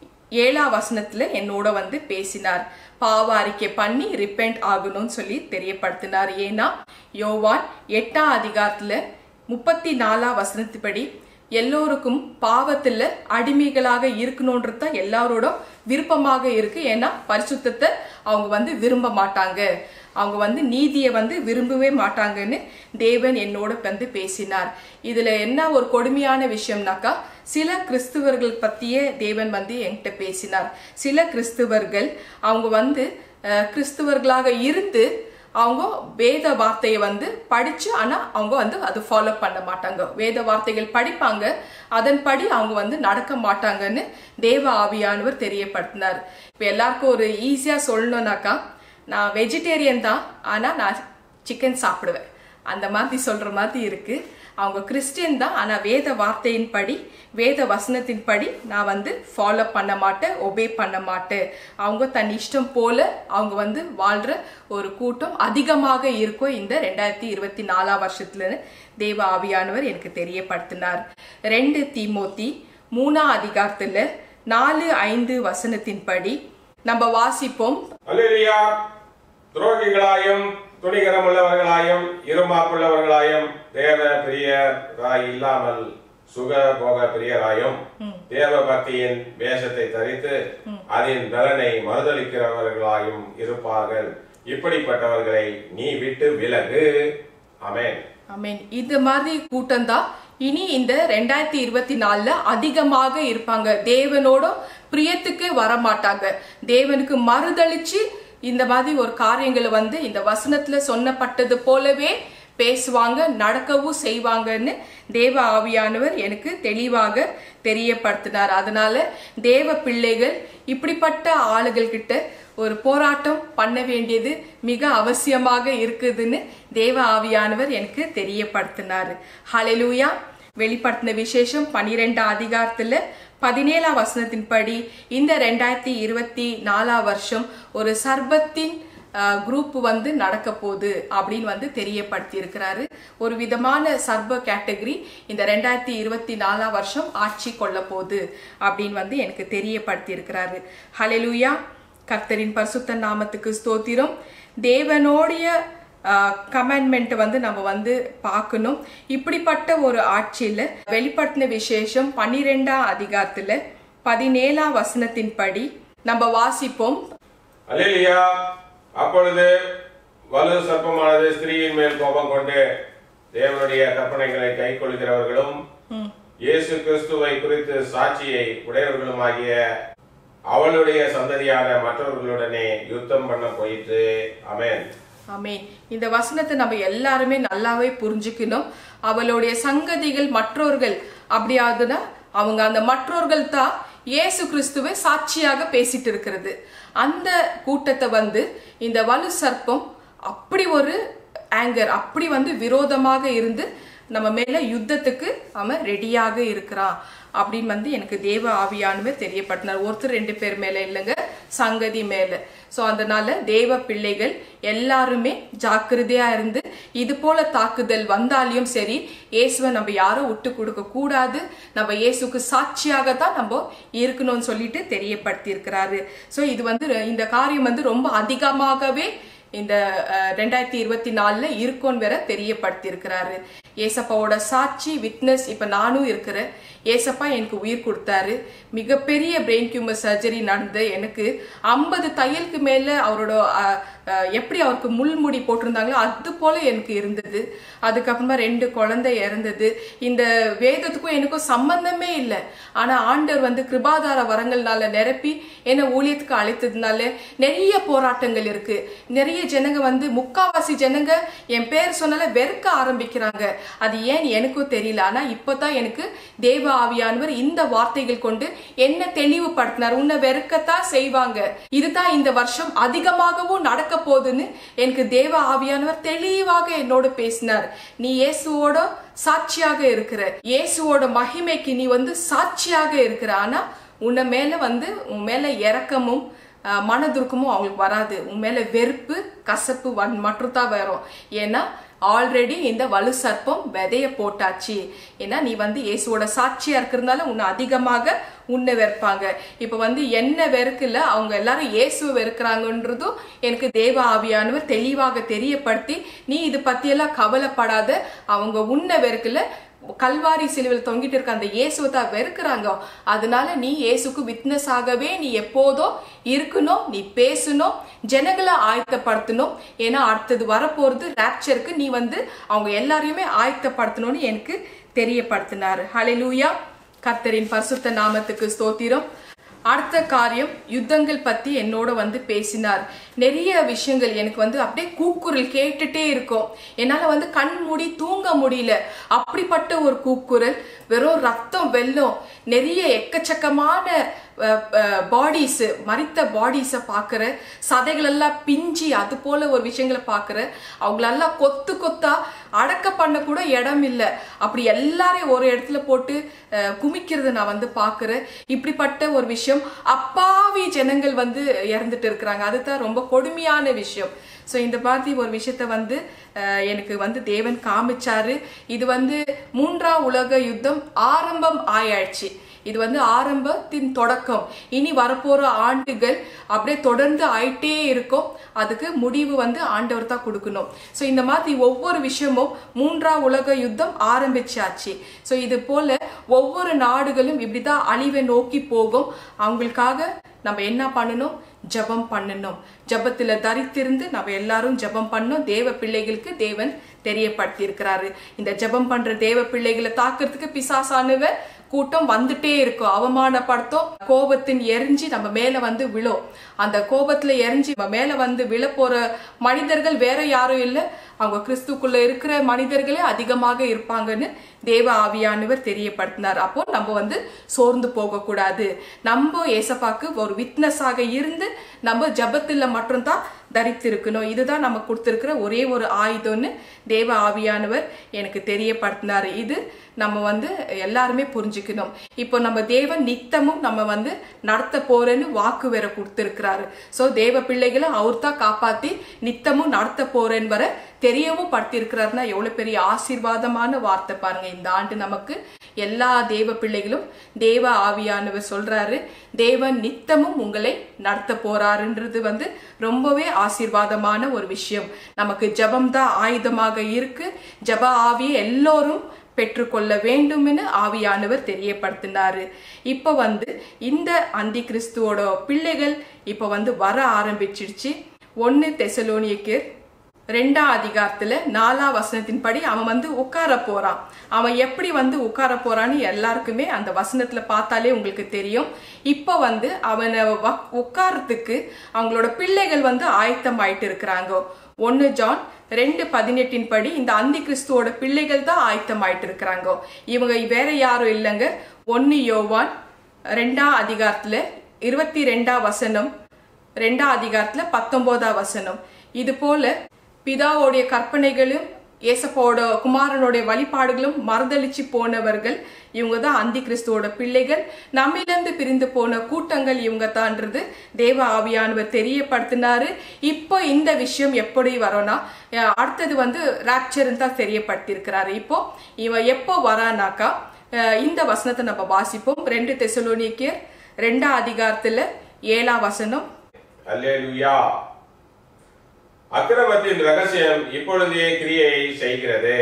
A: ஏழாம் வசனத்துல என்னோட வந்து பேசினார் பாவ அறிக்கை பண்ணி ரிப்பெண்ட் ஆகணும்னு சொல்லி தெரியப்படுத்தினார் ஏன்னா யோவான் எட்டாம் அதிகாரத்துல முப்பத்தி நாலாம் வசனத்துப்படி எல்லோருக்கும் பாவத்துல அடிமைகளாக இருக்கணும்ன்றது தான் எல்லாரோட விருப்பமாக இருக்கு ஏன்னா பரிசுத்தத்தை அவங்க வந்து விரும்ப மாட்டாங்க அவங்க வந்து நீதியை வந்து விரும்பவே மாட்டாங்கன்னு தேவன் என்னோட வந்து பேசினார் இதுல என்ன ஒரு கொடுமையான விஷயம்னாக்கா சில கிறிஸ்துவர்கள் பத்தியே தேவன் வந்து என்கிட்ட பேசினார் சில கிறிஸ்துவர்கள் அவங்க வந்து அஹ், கிறிஸ்துவர்களாக இருந்து அவங்க வேத வார்த்தையை வந்து படிச்சு ஆனா அவங்க வந்து அது ஃபாலோ பண்ண மாட்டாங்க வேத வார்த்தைகள் படிப்பாங்க அதன்படி அவங்க வந்து நடக்க மாட்டாங்கன்னு தேவ ஆவியானவர் தெரியப்படுத்தினார் இப்ப எல்லாருக்கும் ஒரு ஈஸியா சொல்லணும்னாக்கா நான் வெஜிடேரியன் தான் ஆனா நான் சிக்கன் சாப்பிடுவேன் அந்த மாதிரி சொல்ற மாதிரி இருக்கு அவங்க கிறிஸ்டியன் தான் ஆனா வேத வார்த்தையின்படி வேத வசனத்தின்படி நான் வந்து ஃபாலோ பண்ண மாட்டேன் ஒபே பண்ண மாட்டேன் அவங்க தன் இஷ்டம் போல அவங்க வந்து வாழ்ற ஒரு கூட்டம் அதிகமாக இருக்கும் இந்த ரெண்டாயிரத்தி இருபத்தி நாலாம் வருஷத்துல தேவ ஆவியானவர் எனக்கு தெரியப்படுத்தினார் ரெண்டு தீமோத்தி மூணாம் அதிகாரத்துல நாலு ஐந்து வசனத்தின்படி நம்ம வாசிப்போம்
B: அல்லேலியா துரோகிகளாயும் துணிகரமுள்ளவர்களாயும் இருமாப்புள்ளவர்களாயும் தேவ பிரியராய் இல்லாமல் சுக போக பிரியராயும் தேவ பக்தியின் வேஷத்தை தரித்து அதன் பலனை மறுதளிக்கிறவர்களாயும் இருப்பார்கள் இப்படிப்பட்டவர்களை நீ விட்டு விலகு ஆமென்
A: ஆமென் இது மாதிரி கூட்டம் தான் இனி இந்த ரெண்டாயிரத்தி இருபத்தி நாலுல அதிகமாக இருப்பாங்க தேவனோட பிரியத்துக்கு வரமாட்டாங்க தேவனுக்கு மறுதளிச்சு இந்த மாதிரி ஒரு காரியங்களை வந்து இந்த வசனத்துல சொன்னப்பட்டது போலவே பேசுவாங்க நடக்கவும் செய்வாங்கன்னு தேவ ஆவியானவர் எனக்கு தெளிவாக தெரியப்படுத்தினார் அதனால தேவ பிள்ளைகள் இப்படிப்பட்ட ஆளுகள் கிட்ட ஒரு போராட்டம் பண்ண வேண்டியது மிக அவசியமாக இருக்குதுன்னு தேவ ஆவியானவர் எனக்கு தெரியப்படுத்தினாரு ஹalleluya வெளிப்படுத்தின விசேஷம் பனிரெண்டாம் அதிகாரத்துல பதினேழாம் வசனத்தின்படி இந்த ரெண்டாயிரத்தி இருபத்தி நாலாம் வருஷம் ஒரு சர்பத்தின் குரூப் வந்து நடக்க போகுது அப்படின்னு வந்து தெரியப்படுத்தி இருக்கிறாரு ஒரு விதமான சர்ப கேட்டகரி இந்த ரெண்டாயிரத்தி இருபத்தி நாலாம் வருஷம் ஆட்சி கொள்ள போகுது அப்படின்னு வந்து எனக்கு தெரியப்படுத்தி இருக்கிறாரு ஹalleluya கர்த்தரின் பரிசுத்த நாமத்துக்கு ஸ்தோத்திரம் தேவனோடைய கமெண்ட்மெண்ட் வந்து நம்ம வந்து பார்க்கணும் இப்படிப்பட்ட ஒரு ஆட்சியில வெளிப்படுத்தின விசேஷம் பன்னிரெண்டாம் அதிகாரத்துல பதினேழாம் வசனத்தின்படி நம்ம வாசிப்போம்
B: அல்லேலியா அப்பொழுது வலு சர்ப்பமானது ஸ்திரீயின் மேல் கோபம் கொண்டு தேவனுடைய கற்பனைகளை கைக்கொள்கிறவர்களும் இயேசு கிறிஸ்துவை குறித்து சாட்சியை உடையவர்களுமாகிய அவளுடைய சந்ததியான மற்றவர்களுடனே யுத்தம் பண்ண போயிற்று அமேன்
A: ஆமென் இந்த வசனத்தை நம்ம எல்லாருமே நல்லாவே புரிஞ்சுக்கணும் அவளுடைய சங்கதிகள் மற்றவர்கள் அப்படியாதுன்னா அவங்க அந்த மற்றவர்கள் தான் இயேசு கிறிஸ்துவை சாட்சியாக பேசிட்டு இருக்கிறது அந்த கூட்டத்தை வந்து இந்த வலு சர்ப்பம் அப்படி ஒரு ஆங்கர் அப்படி வந்து விரோதமாக இருந்து நம்ம மேல யுத்தத்துக்கு அவன் ரெடியாக இருக்கிறான் அப்படின்னு வந்து எனக்கு தேவ ஆவியானவர் தெரியப்படுத்தினார் ஒருத்தர் ரெண்டு பேர் மேல இல்லைங்க சங்கதி மேல சோ அதனால தேவ பிள்ளைகள் எல்லாருமே ஜாக்கிரதையா இருந்து இது போல தாக்குதல் வந்தாலையும் சரி இயேசுவை நம்ம யாரும் விட்டு கொடுக்க கூடாது நம்ம இயேசுக்கு சாட்சியாக தான் நம்ம இருக்கணும்னு சொல்லிட்டு தெரியப்படுத்தி இருக்கிறாரு சோ இது வந்து இந்த காரியம் வந்து ரொம்ப அதிகமாகவே இந்த ரெண்டாயிரத்தி இருபத்தி நாலுல இருக்கும்னு வேற தெரியப்படுத்தி இருக்கிறாரு ஏசப்பாவோட சாட்சி விட்னஸ் இப்ப நானும் இருக்கிறேன் ஏசப்பா எனக்கு உயிர் கொடுத்தாரு மிகப்பெரிய பிரெயின் டியூமர் சர்ஜரி நடந்து எனக்கு ஐம்பது தையலுக்கு மேல அவரோட அஹ், அஹ், எப்படி அவருக்கு முள்முடி போட்டிருந்தாங்களோ அது போல எனக்கு இருந்தது அதுக்கப்புறமா ரெண்டு குழந்தை இறந்தது இந்த வேதத்துக்கும் எனக்கும் சம்பந்தமே இல்லை ஆனா ஆண்டவர் வந்து கிருபாதார வரங்கள்னால நிரப்பி என்னை ஊழியத்துக்கு அழைத்ததுனால நிறைய போராட்டங்கள் இருக்கு நிறைய ஜனங்க வந்து முக்காவாசி ஜனங்க என் பேர் சொன்னால வெறுக்க ஆரம்பிக்கிறாங்க அது ஏன் எனக்கும் தெரியல ஆனா இப்பதான் எனக்கு தேவ ஆவியானவர் இந்த வார்த்தைகள் கொண்டு என்ன தெளிவுபடுத்தினார் உன்னை வெறுக்கத்தான் செய்வாங்க இதுதான் இந்த வருஷம் அதிகமாகவும் நடக்க போகுதுன்னு எனக்கு தேவ ஆவியானவர் தெளிவாக என்னோட பேசினார் நீ இயேசுவோட சாட்சியாக இருக்கிற இயேசுவோட மகிமைக்கு நீ வந்து சாட்சியாக இருக்கிற ஆனா உன்னை மேல வந்து உன் மேல இரக்கமும் அஹ், மனதுருக்கமும் அவங்களுக்கு வராது உன் மேல வெறுப்பு கசப்பு வன் மட்டும் தான் வரும் ஏன்னா ஆல்ரெடி இந்த வலு சர்ப்பம் விதைய போட்டாச்சு ஏன்னா நீ வந்து இயேசுவோட சாட்சியா இருக்கிறதுனால உன்னை அதிகமாக உன்னை வெறுப்பாங்க இப்ப வந்து என்ன வெறுக்கல அவங்க எல்லாரும் இயேசுவை வெறுக்கிறாங்கன்றதும் எனக்கு தேவ ஆவியானவர் தெளிவாக தெரியப்படுத்தி நீ இது பத்தியெல்லாம் கவலைப்படாத அவங்க உன்னை வெறுக்கல கல்வாரி சிலுவையில் தொங்கிட்டு இருக்க அந்த இயேசுவை தான் வெறுக்கிறாங்க அதனால நீ இயேசுக்கு விட்னஸ் ஆகவே நீ எப்போதும் இருக்கணும் நீ பேசணும் ஜனங்களை ஆயத்தப்படுத்தணும் ஏன்னா அடுத்தது வரப்போறது ராப்சருக்கு நீ வந்து அவங்க எல்லாரையுமே ஆயத்தப்படுத்தணும்னு எனக்கு தெரியப்படுத்தினாரு ஹalleluya கர்த்தரின் பரிசுத்த நாமத்துக்கு ஸ்தோத்திரம் அடுத்த காரியம் யுத்தங்கள் பத்தி என்னோட வந்து பேசினார் நிறைய விஷயங்கள் எனக்கு வந்து அப்படியே கூக்குரல் கேட்டுட்டே இருக்கும் என்னால வந்து கண் மூடி தூங்க முடியல அப்படிப்பட்ட ஒரு கூக்குரல் வெறும் ரத்தம் வெள்ளம் நிறைய எக்கச்சக்கமான பாடிஸ் மறித்த பாடிஸை பார்க்குற சதைகள் எல்லாம் பிஞ்சி அது போல ஒரு விஷயங்களை பார்க்குற அவங்களெல்லாம் கொத்து கொத்தா அடக்க பண்ண கூட இடம் இல்லை அப்படி எல்லாரையும் ஒரு இடத்துல போட்டு அஹ், குமிக்கிறத நான் வந்து பார்க்குறேன் இப்படிப்பட்ட ஒரு விஷயம் அப்பாவி ஜனங்கள் வந்து இறந்துட்டு இருக்கிறாங்க அதுதான் ரொம்ப கொடுமையான விஷயம் ஸோ இந்த மாதிரி ஒரு விஷயத்த வந்து அஹ், எனக்கு வந்து தேவன் காமிச்சாரு இது வந்து மூன்றாம் உலக யுத்தம் ஆரம்பம் ஆயாச்சு இது வந்து ஆரம்பத்தின் தொடக்கம் இனி வரப்போற ஆண்டுகள் அப்படியே தொடர்ந்து ஆயிட்டே இருக்கும் அதுக்கு முடிவு வந்து ஆண்டவர் தான் கொடுக்கணும் ஸோ இந்த மாதிரி ஒவ்வொரு விஷயமும் மூன்றாம் உலக யுத்தம் ஆரம்பிச்சாச்சு ஸோ இது போல ஒவ்வொரு நாடுகளும் இப்படிதான் அழிவை நோக்கி போகும் அவங்களுக்காக நம்ம என்ன பண்ணணும் ஜெபம் பண்ணணும் ஜெபத்துல தரித்திருந்து நம்ம எல்லாரும் ஜெபம் பண்ணோம் தேவ பிள்ளைகளுக்கு தேவன் தெரியப்படுத்தி இருக்கிறாரு இந்த ஜெபம் பண்ற தேவ பிள்ளைகளை தாக்குறதுக்கு பிசாசானவ கூட்டம் வந்துட்டே இருக்கும் அவமானப்படுத்தும் கோபத்தின் எரிஞ்சு நம்ம மேல வந்து விழும் அந்த கோபத்துல எரிஞ்சு நம்ம மேல வந்து விழ போற மனிதர்கள் வேற யாரும் இல்ல அவங்க கிறிஸ்துக்குள்ள இருக்கிற மனிதர்களே அதிகமாக இருப்பாங்கன்னு தேவ ஆவியானவர் தெரியப்படுத்தினார் அப்போ நம்ம வந்து சோர்ந்து போக கூடாது நம்ம ஏசப்பாக்கு ஒரு விட்னஸாக இருந்து நம்ம ஜபத்துல மட்டும்தான் தரித்திருக்கணும் இதுதான் நம்ம கொடுத்திருக்கிற ஒரே ஒரு ஆயுதம்னு தேவ ஆவியானவர் எனக்கு தெரியப்படுத்தினாரு இது நம்ம வந்து எல்லாருமே புரிஞ்சுக்கணும் இப்போ நம்ம தேவன் நித்தமும் நம்ம வந்து நடத்த போறேன்னு வாக்கு வேற கொடுத்திருக்கிறாரு சோ தேவ பிள்ளைகளை அவர் தான் காப்பாத்தி நித்தமும் நடத்த போறேன்னு வர தெரியவும் படுத்திருக்கிறாருன்னா எவ்வளவு பெரிய ஆசீர்வாதமான வார்த்தை பாருங்க இந்த ஆண்டு நமக்கு எல்லா தேவ பிள்ளைகளும் தேவ ஆவியானவர் சொல்றாரு தேவன் நித்தமும் உங்களை நடத்த போறாருன்றது வந்து ரொம்பவே ஆசீர்வாதமான ஒரு விஷயம் நமக்கு ஜபம் தான் ஆயுதமாக இருக்கு ஜப ஆவியை எல்லோரும் பெற்றுக்கொள்ள வேண்டும்னு ஆவியானவர் தெரியப்படுத்தினாரு இப்ப வந்து இந்த அந்தி கிறிஸ்துவோட பிள்ளைகள் இப்ப வந்து வர ஆரம்பிச்சிருச்சு ஒன்னு தெசலோனியக்கு ரெண்டாம் அதிகாரத்துல நாலாம் வசனத்தின்படி அவன் வந்து உட்கார போறான் அவன் எப்படி வந்து உட்கார போறான்னு எல்லாருக்குமே அந்த வசனத்துல பார்த்தாலே உங்களுக்கு தெரியும் இப்ப வந்து அவனை வ- உட்கார்றதுக்கு அவங்களோட பிள்ளைகள் வந்து ஆயத்தம் ஆயிட்டு இருக்கிறாங்க ஒன்னு ஜான் ரெண்டு பதினெட்டின் படி இந்த அந்தி கிறிஸ்துவோட பிள்ளைகள் தான் ஆயத்தம் ஆயிட்டு இருக்கிறாங்க இவங்க வேற யாரும் இல்லைங்க ஒன்னு யோவான் ரெண்டாம் அதிகாரத்துல இருபத்தி ரெண்டாம் வசனம் ரெண்டாம் அதிகாரத்துல பத்தொன்பதாம் வசனம் இது போல பிதாவோடைய கற்பனைகளும் ஏசப்பாவோட குமாரனுடைய வழிபாடுகளும் மறுதளிச்சு போனவர்கள் இவங்க தான் அந்தி கிறிஸ்துவோட பிள்ளைகள் நம்மிலிருந்து பிரிந்து போன கூட்டங்கள் இவங்க தான்றது தேவ ஆவியானவர் தெரியப்படுத்தினாரு இப்போ இந்த விஷயம் எப்படி வரோம்னா அஹ் அடுத்தது வந்து ராப்சர் தான் தெரியப்படுத்தியிருக்கிறாரு இப்போ இவன் எப்போ வரானாக்கா அஹ் இந்த வசனத்தை நம்ம வாசிப்போம் ரெண்டு தெசலோனிக்கேர் ரெண்டாம் அதிகாரத்துல ஏழாம் வசனம்
B: அல்லேலூயா அக்கிரமத்தின் ரகசியம் இப்பொழுதே கிரியையை செய்கிறது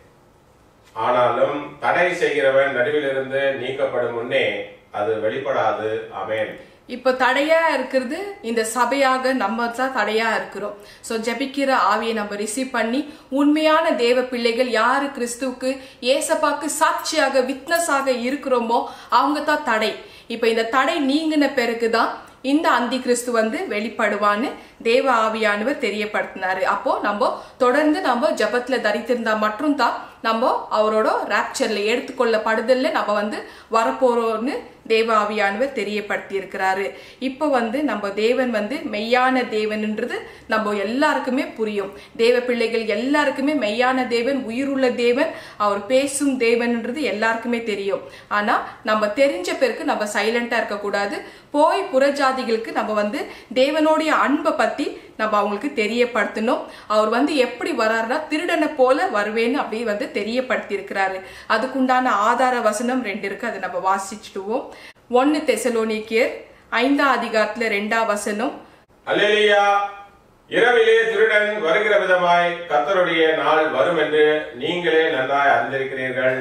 B: ஆனாலும் தடை செய்கிறவன் நடுவிலிருந்து நீக்கப்படும் முன்னே அது வெளிப்படாது ஆமென்
A: இப்போ தடையா இருக்கிறது இந்த சபையாக நம்ம தான் தடையா இருக்கிறோம் ஸோ ஜெபிக்கிற ஆவியை நம்ம ரிசீவ் பண்ணி உண்மையான தேவ பிள்ளைகள் யாரு கிறிஸ்துவுக்கு ஏசப்பாக்கு சாட்சியாக விட்னஸாக இருக்கிறோமோ அவங்க தான் தடை இப்போ இந்த தடை நீங்கின பிறகுதான் இந்த அந்தி கிறிஸ்து வந்து வெளிப்படுவான்னு தேவ ஆவியானவர் தெரியப்படுத்தினாரு அப்போ நம்ம தொடர்ந்து நம்ம ஜபத்துல தரித்திருந்தா மட்டும் தான் நம்ம அவரோட ராப்சர்ல எடுத்துக்கொள்ளப்படுதல்ல நம்ம வந்து வரப்போறோம்னு தேவ ஆவியானவர் தெரியப்படுத்தி இருக்கிறாரு இப்போ வந்து நம்ம தேவன் வந்து மெய்யான தேவன்ன்றது நம்ம எல்லாருக்குமே புரியும் தேவ பிள்ளைகள் எல்லாருக்குமே மெய்யான தேவன் உயிருள்ள தேவன் அவர் பேசும் தேவன்ன்றது எல்லாருக்குமே தெரியும் ஆனா நம்ம தெரிஞ்ச பிறகு நம்ம சைலண்டா இருக்கக்கூடாது போய் புறஜாதிகளுக்கு நம்ம வந்து தேவனுடைய அன்பை பத்தி நம்ம அவங்களுக்கு தெரியப்படுத்தணும் அவர் வந்து எப்படி வர்றாருன்னா திருடனை போல வருவேன்னு அப்படி வந்து தெரியப்படுத்தி இருக்கிறாரு அதுக்குண்டான ஆதார வசனம் ரெண்டு இருக்கு அதை நம்ம வாசிச்சுடுவோம் ஒன்னு தெசலோனிக்கியர் ஐந்தாம் அதிகாரத்துல ரெண்டாம் வசனம்
B: அல்லேலூயா இரவிலே திருடன் வருகிற விதமாய் கர்த்தருடைய நாள் வரும் என்று நீங்களே நன்றாய் அறிந்திருக்கிறீர்கள்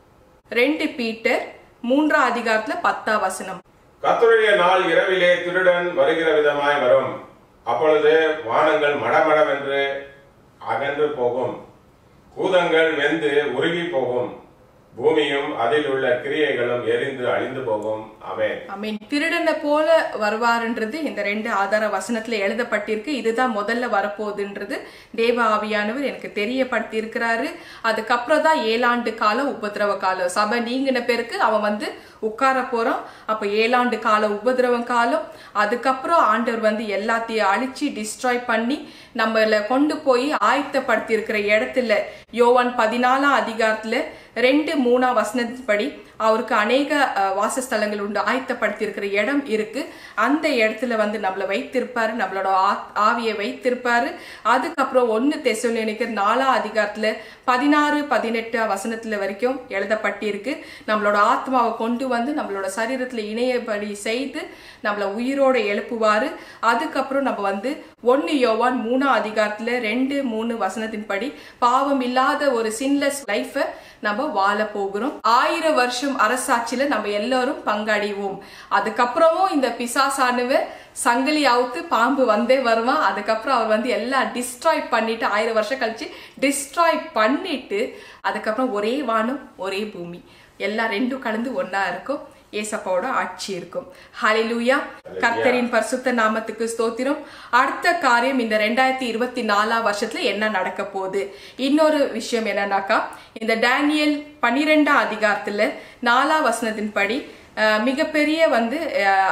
A: ரெண்டு பீட்டர் மூன்றாம் அதிகாரத்துல பத்தாம் வசனம்
B: கர்த்தருடைய நாள் இரவிலே திருடன் வருகிற விதமாய் வரும் அப்பொழுது வானங்கள் மடமடவென்று அகன்று போகும் பூதங்கள் வெந்து உருகி போகும் பூமியும் அதில் உள்ள கிரியைகளும் எரிந்து அழிந்து போகும் ஆமென்
A: ஐ மீன் திருடனை போல வருவாருன்றது இந்த ரெண்டு ஆதார வசனத்துல எழுதப்பட்டிருக்கு இதுதான் முதல்ல வரப்போகுதுன்றது தேவ ஆவியானவர் எனக்கு தெரியப்படுத்தி இருக்கிறாரு அதுக்கப்புறம் தான் ஏழாண்டு காலம் உபதிரவ காலம் சபை நீங்கின பேருக்கு அவன் வந்து உட்கார போறான் அப்ப ஏழாண்டு கால உபதிரவம் காலம் அதுக்கப்புறம் ஆண்டவர் வந்து எல்லாத்தையும் அழிச்சு டிஸ்ட்ராய் பண்ணி நம்மள கொண்டு போய் ஆயத்தப்படுத்தி இருக்கிற இடத்துல யோவான் பதினாலாம் அதிகாரத்துல ரெண்டு மூணாம் வசனத்தின்படி அவருக்கு அநேக அஹ், வாசஸ்தலங்கள் உண்டு ஆயத்தப்படுத்தி இருக்கிற இடம் இருக்கு அந்த இடத்துல வந்து நம்மளை வைத்திருப்பாரு நம்மளோட ஆ- ஆவியை வைத்திருப்பாரு அதுக்கப்புறம் ஒன்னு தெசலோனிக்கர் நாலாம் அதிகாரத்துல பதினாறு பதினெட்டு வசனத்துல வரைக்கும் எழுதப்பட்டிருக்கு நம்மளோட ஆத்மாவை கொண்டு வந்து நம்மளோட சரீரத்துல இணையபடி செய்து நம்மள உயிரோட எழுப்புவாரு அதுக்கப்புறம் நம்ம வந்து ஒன்னு யோவான் மூணாம் அதிகாரத்துல ரெண்டு மூணு வசனத்தின்படி பாவம் இல்லாத ஒரு சின்லெஸ் லைஃப நம்ம வாழ போகிறோம் ஆயிரம் வருஷம் அரசாட்சியில நம்ம எல்லாரும் பங்கடைவோம் அதுக்கப்புறமும் இந்த பிசாசானுவ சங்கிலி அவுத்து பாம்பு வந்தே வருவான் அதுக்கப்புறம் அவர் வந்து எல்லாம் டிஸ்ட்ராய் பண்ணிட்டு ஆயிரம் வருஷம் கழிச்சு டிஸ்ட்ராய் பண்ணிட்டு அதுக்கப்புறம் ஒரே வானம் ஒரே பூமி எல்லாம் ரெண்டும் கலந்து ஒண்ணா இருக்கும் ஏசப்பாவோட ஆட்சி இருக்கும் ஹalleluya கர்த்தரின் பரிசுத்த நாமத்துக்கு ஸ்தோத்திரம் அடுத்த காரியம் இந்த ரெண்டாயிரத்தி இருபத்தி நாலாம் வருஷத்துல என்ன நடக்க போகுது இன்னொரு விஷயம் என்னன்னாக்கா இந்த டேனியல் பனிரெண்டாம் அதிகாரத்துல நாலாம் வசனத்தின்படி அஹ், மிகப்பெரிய வந்து அஹ்,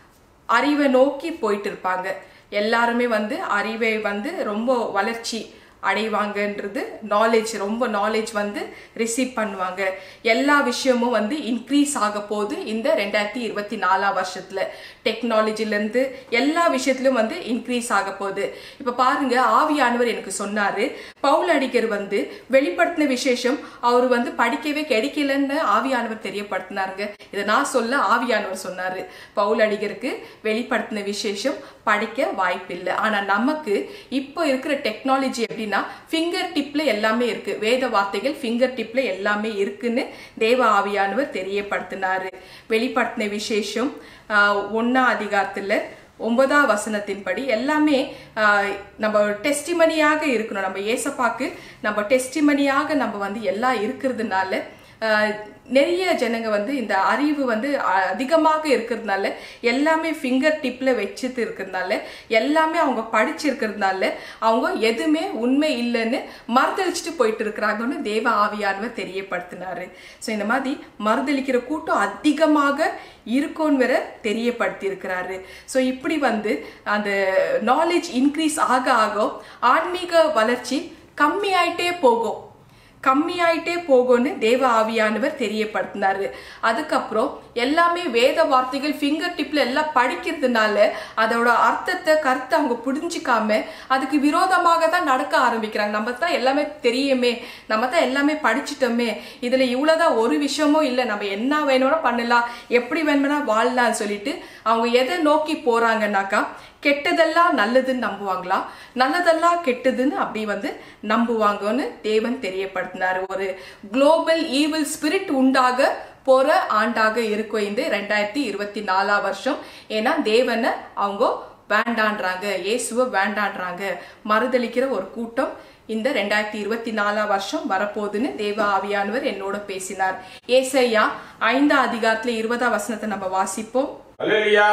A: அறிவை நோக்கி போயிட்டு இருப்பாங்க எல்லாருமே வந்து அறிவை வந்து ரொம்ப வளர்ச்சி அடைவாங்கன்றது நாலேஜ் ரொம்ப நாலேஜ் வந்து ரிசீவ் பண்ணுவாங்க எல்லா விஷயமும் வந்து இன்க்ரீஸ் ஆக போகுது இந்த ரெண்டாயிரத்தி இருபத்தி நாலாம் வருஷத்துல டெக்னாலஜிலேருந்து எல்லா விஷயத்திலும் வந்து இன்க்ரீஸ் ஆக போகுது இப்போ பாருங்க ஆவியானவர் எனக்கு சொன்னாரு பவுல் அடிகர் வந்து வெளிப்படுத்தின விசேஷம் அவர் வந்து படிக்கவே கிடைக்கலன்னு ஆவியானவர் தெரியப்படுத்தினாருங்க இதை நான் சொல்ல ஆவியானவர் சொன்னாரு பவுல் அடிகருக்கு வெளிப்படுத்தின விசேஷம் படிக்க வாய்ப்பில்லை ஆனா நமக்கு இப்போ இருக்கிற டெக்னாலஜி எப்படின்னா ஃபிங்கர் டிப்ல எல்லாமே இருக்கு வேத வார்த்தைகள் ஃபிங்கர் டிப்ல எல்லாமே இருக்குன்னு தேவ ஆவியானவர் தெரியப்படுத்தினாரு வெளிப்படுத்தின விசேஷம் ஆஹ், ஒண்ணாம் அதிகாரத்துல ஒன்பதாம் வசனத்தின்படி எல்லாமே ஆஹ், நம்ம டெஸ்டிமனியாக இருக்கணும் நம்ம ஏசப்பாக்கு நம்ம டெஸ்டிமனியாக நம்ம வந்து எல்லாம் இருக்கிறதுனால ஆஹ், நிறைய ஜனங்க வந்து இந்த அறிவு வந்து அ- அதிகமாக இருக்கிறதுனால எல்லாமே ஃபிங்கர் டிப்ல வச்சுட்டு இருக்கிறதுனால எல்லாமே அவங்க படிச்சிருக்கிறதுனால அவங்க எதுவுமே உண்மை இல்லைன்னு மறுதளிச்சுட்டு போயிட்டு இருக்கிறாங்கன்னு தேவ ஆவியானவர் தெரியப்படுத்தினாரு ஸோ இந்த மாதிரி மறுதளிக்கிற கூட்டம் அதிகமாக இருக்கும்னு வேற தெரியப்படுத்தி இருக்கிறாரு ஸோ இப்படி வந்து அந்த நாலேஜ் இன்க்ரீஸ் ஆக ஆக ஆன்மீக வளர்ச்சி கம்மியாயிட்டே போகும் கம்மியாயிட்டே போகும்னு தேவ ஆவியானவர் தெரியப்படுத்தினாரு அதுக்கப்புறம் எல்லாமே வேத வார்த்தைகள் ஃபிங்கர் டிப்ல எல்லாம் படிக்கிறதுனால அதோட அர்த்தத்தை கருத்தை அவங்க புரிஞ்சிக்காம அதுக்கு விரோதமாக தான் நடக்க ஆரம்பிக்கிறாங்க நம்ம தான் எல்லாமே தெரியுமே நம்ம தான் எல்லாமே படிச்சிட்டோமே இதுல இவ்வளவுதான் ஒரு விஷயமும் இல்லை நம்ம என்ன வேணும்னா பண்ணலாம் எப்படி வேணும்னா வாழலாம்னு சொல்லிட்டு அவங்க எதை நோக்கி போறாங்கன்னாக்கா கெட்டதெல்லாம் நல்லதுன்னு நம்புவாங்களா நல்லதெல்லாம் கெட்டதுன்னு அப்படி வந்து நம்புவாங்கன்னு தேவன் தெரியப்படுத்தினாரு ஒரு குளோபல் ஈவில் ஸ்பிரிட் உண்டாக போற ஆண்டாக இருக்கும் இந்த ரெண்டாயிரத்தி இருபத்தி நாலாம் வருஷம் ஏன்னா தேவனை அவங்க வேண்டான்றாங்க இயேசுவை வேண்டான்றாங்க மறுதளிக்கிற ஒரு கூட்டம் இந்த ரெண்டாயிரத்தி இருபத்தி நாலாம் வருஷம் வரப்போகுதுன்னு தேவ ஆவியானவர் என்னோட பேசினார் ஏசையா ஐந்தாம் அதிகாரத்துல இருபதாம் வசனத்தை நம்ம வாசிப்போம்
B: அல்லேலூயா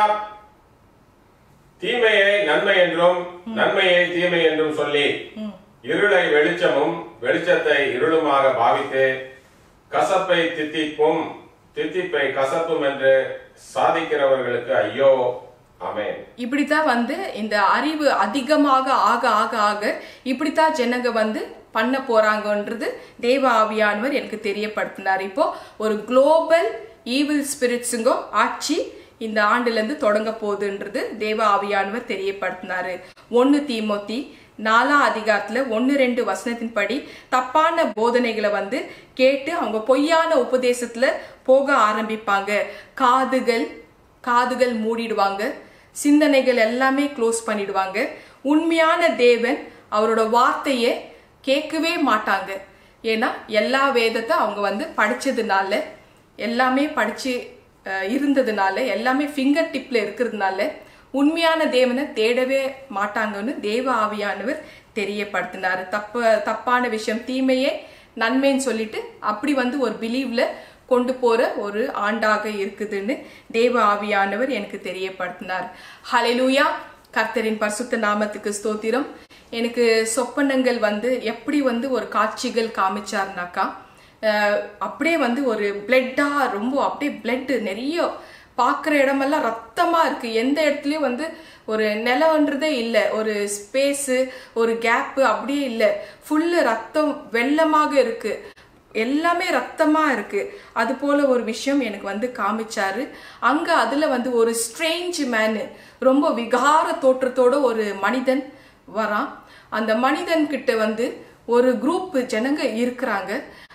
B: தீமையை நன்மை என்றும் நன்மையை தீமை என்றும் சொல்லி இருளை வெளிச்சமும் வெளிச்சத்தை இருளுமாக பாவித்து கசப்பை தித்திப்பும் தித்திப்பை கசப்பும் என்று சாதிக்கிறவர்களுக்கு ஐயோ ஆமென்
A: இப்படித்தான் வந்து இந்த அறிவு அதிகமாக ஆக ஆக ஆக இப்படித்தான் ஜனங்க வந்து பண்ண போறாங்கன்றது தேவ ஆவியானவர் எனக்கு தெரியப்படுத்தினார் இப்போ ஒரு குளோபல் ஈவில் ஸ்பிரிட்ஸுங்கோ ஆட்சி இந்த ஆண்டுல இருந்து தொடங்க போகுதுன்றது தேவ ஆவியானவர் தெரியப்படுத்தினாரு ஒன்னு தீமோத்தி நாலாம் அதிகாரத்துல ஒன்னு ரெண்டு வசனத்தின்படி தப்பான போதனைகளை வந்து கேட்டு அவங்க பொய்யான உபதேசத்துல போக ஆரம்பிப்பாங்க காதுகள் காதுகள் மூடிடுவாங்க சிந்தனைகள் எல்லாமே க்ளோஸ் பண்ணிடுவாங்க உண்மையான தேவன் அவரோட வார்த்தையை கேட்கவே மாட்டாங்க ஏன்னா எல்லா வேதத்தை அவங்க வந்து படிச்சதுனால எல்லாமே படிச்சு அஹ், இருந்ததுனால எல்லாமே ஃபிங்கர் டிப்ல இருக்கிறதுனால உண்மையான தேவனை தேடவே மாட்டாங்கன்னு தேவ ஆவியானவர் தெரியப்படுத்தினாரு தப்பு தப்பான விஷயம் தீமையே நன்மைன்னு சொல்லிட்டு அப்படி வந்து ஒரு பிலீவ்ல கொண்டு போற ஒரு ஆண்டாக இருக்குதுன்னு தேவ ஆவியானவர் எனக்கு தெரியப்படுத்தினார் ஹalleluya கர்த்தரின் பரிசுத்த நாமத்துக்கு ஸ்தோத்திரம் எனக்கு சொப்பனங்கள் வந்து எப்படி வந்து ஒரு காட்சிகள் காமிச்சார்னாக்கா அஹ், அப்படியே வந்து ஒரு பிளட்டா ரொம்ப அப்படியே பிளட் நிறைய பார்க்குற இடமெல்லாம் ரத்தமா இருக்கு எந்த இடத்துலயும் வந்து ஒரு நிலம்ன்றதே இல்லை ஒரு ஸ்பேஸு ஒரு கேப்பு அப்படியே இல்லை ஃபுல்லு ரத்தம் வெள்ளமாக இருக்கு எல்லாமே ரத்தமா இருக்கு அது போல ஒரு விஷயம் எனக்கு வந்து காமிச்சாரு அங்க அதுல வந்து ஒரு ஸ்ட்ரேஞ்ச் மேனு ரொம்ப விகார தோற்றத்தோட ஒரு மனிதன் வரான் அந்த மனிதன் கிட்ட வந்து ஒரு குரூப் ஜனங்க இருக்கிறாங்க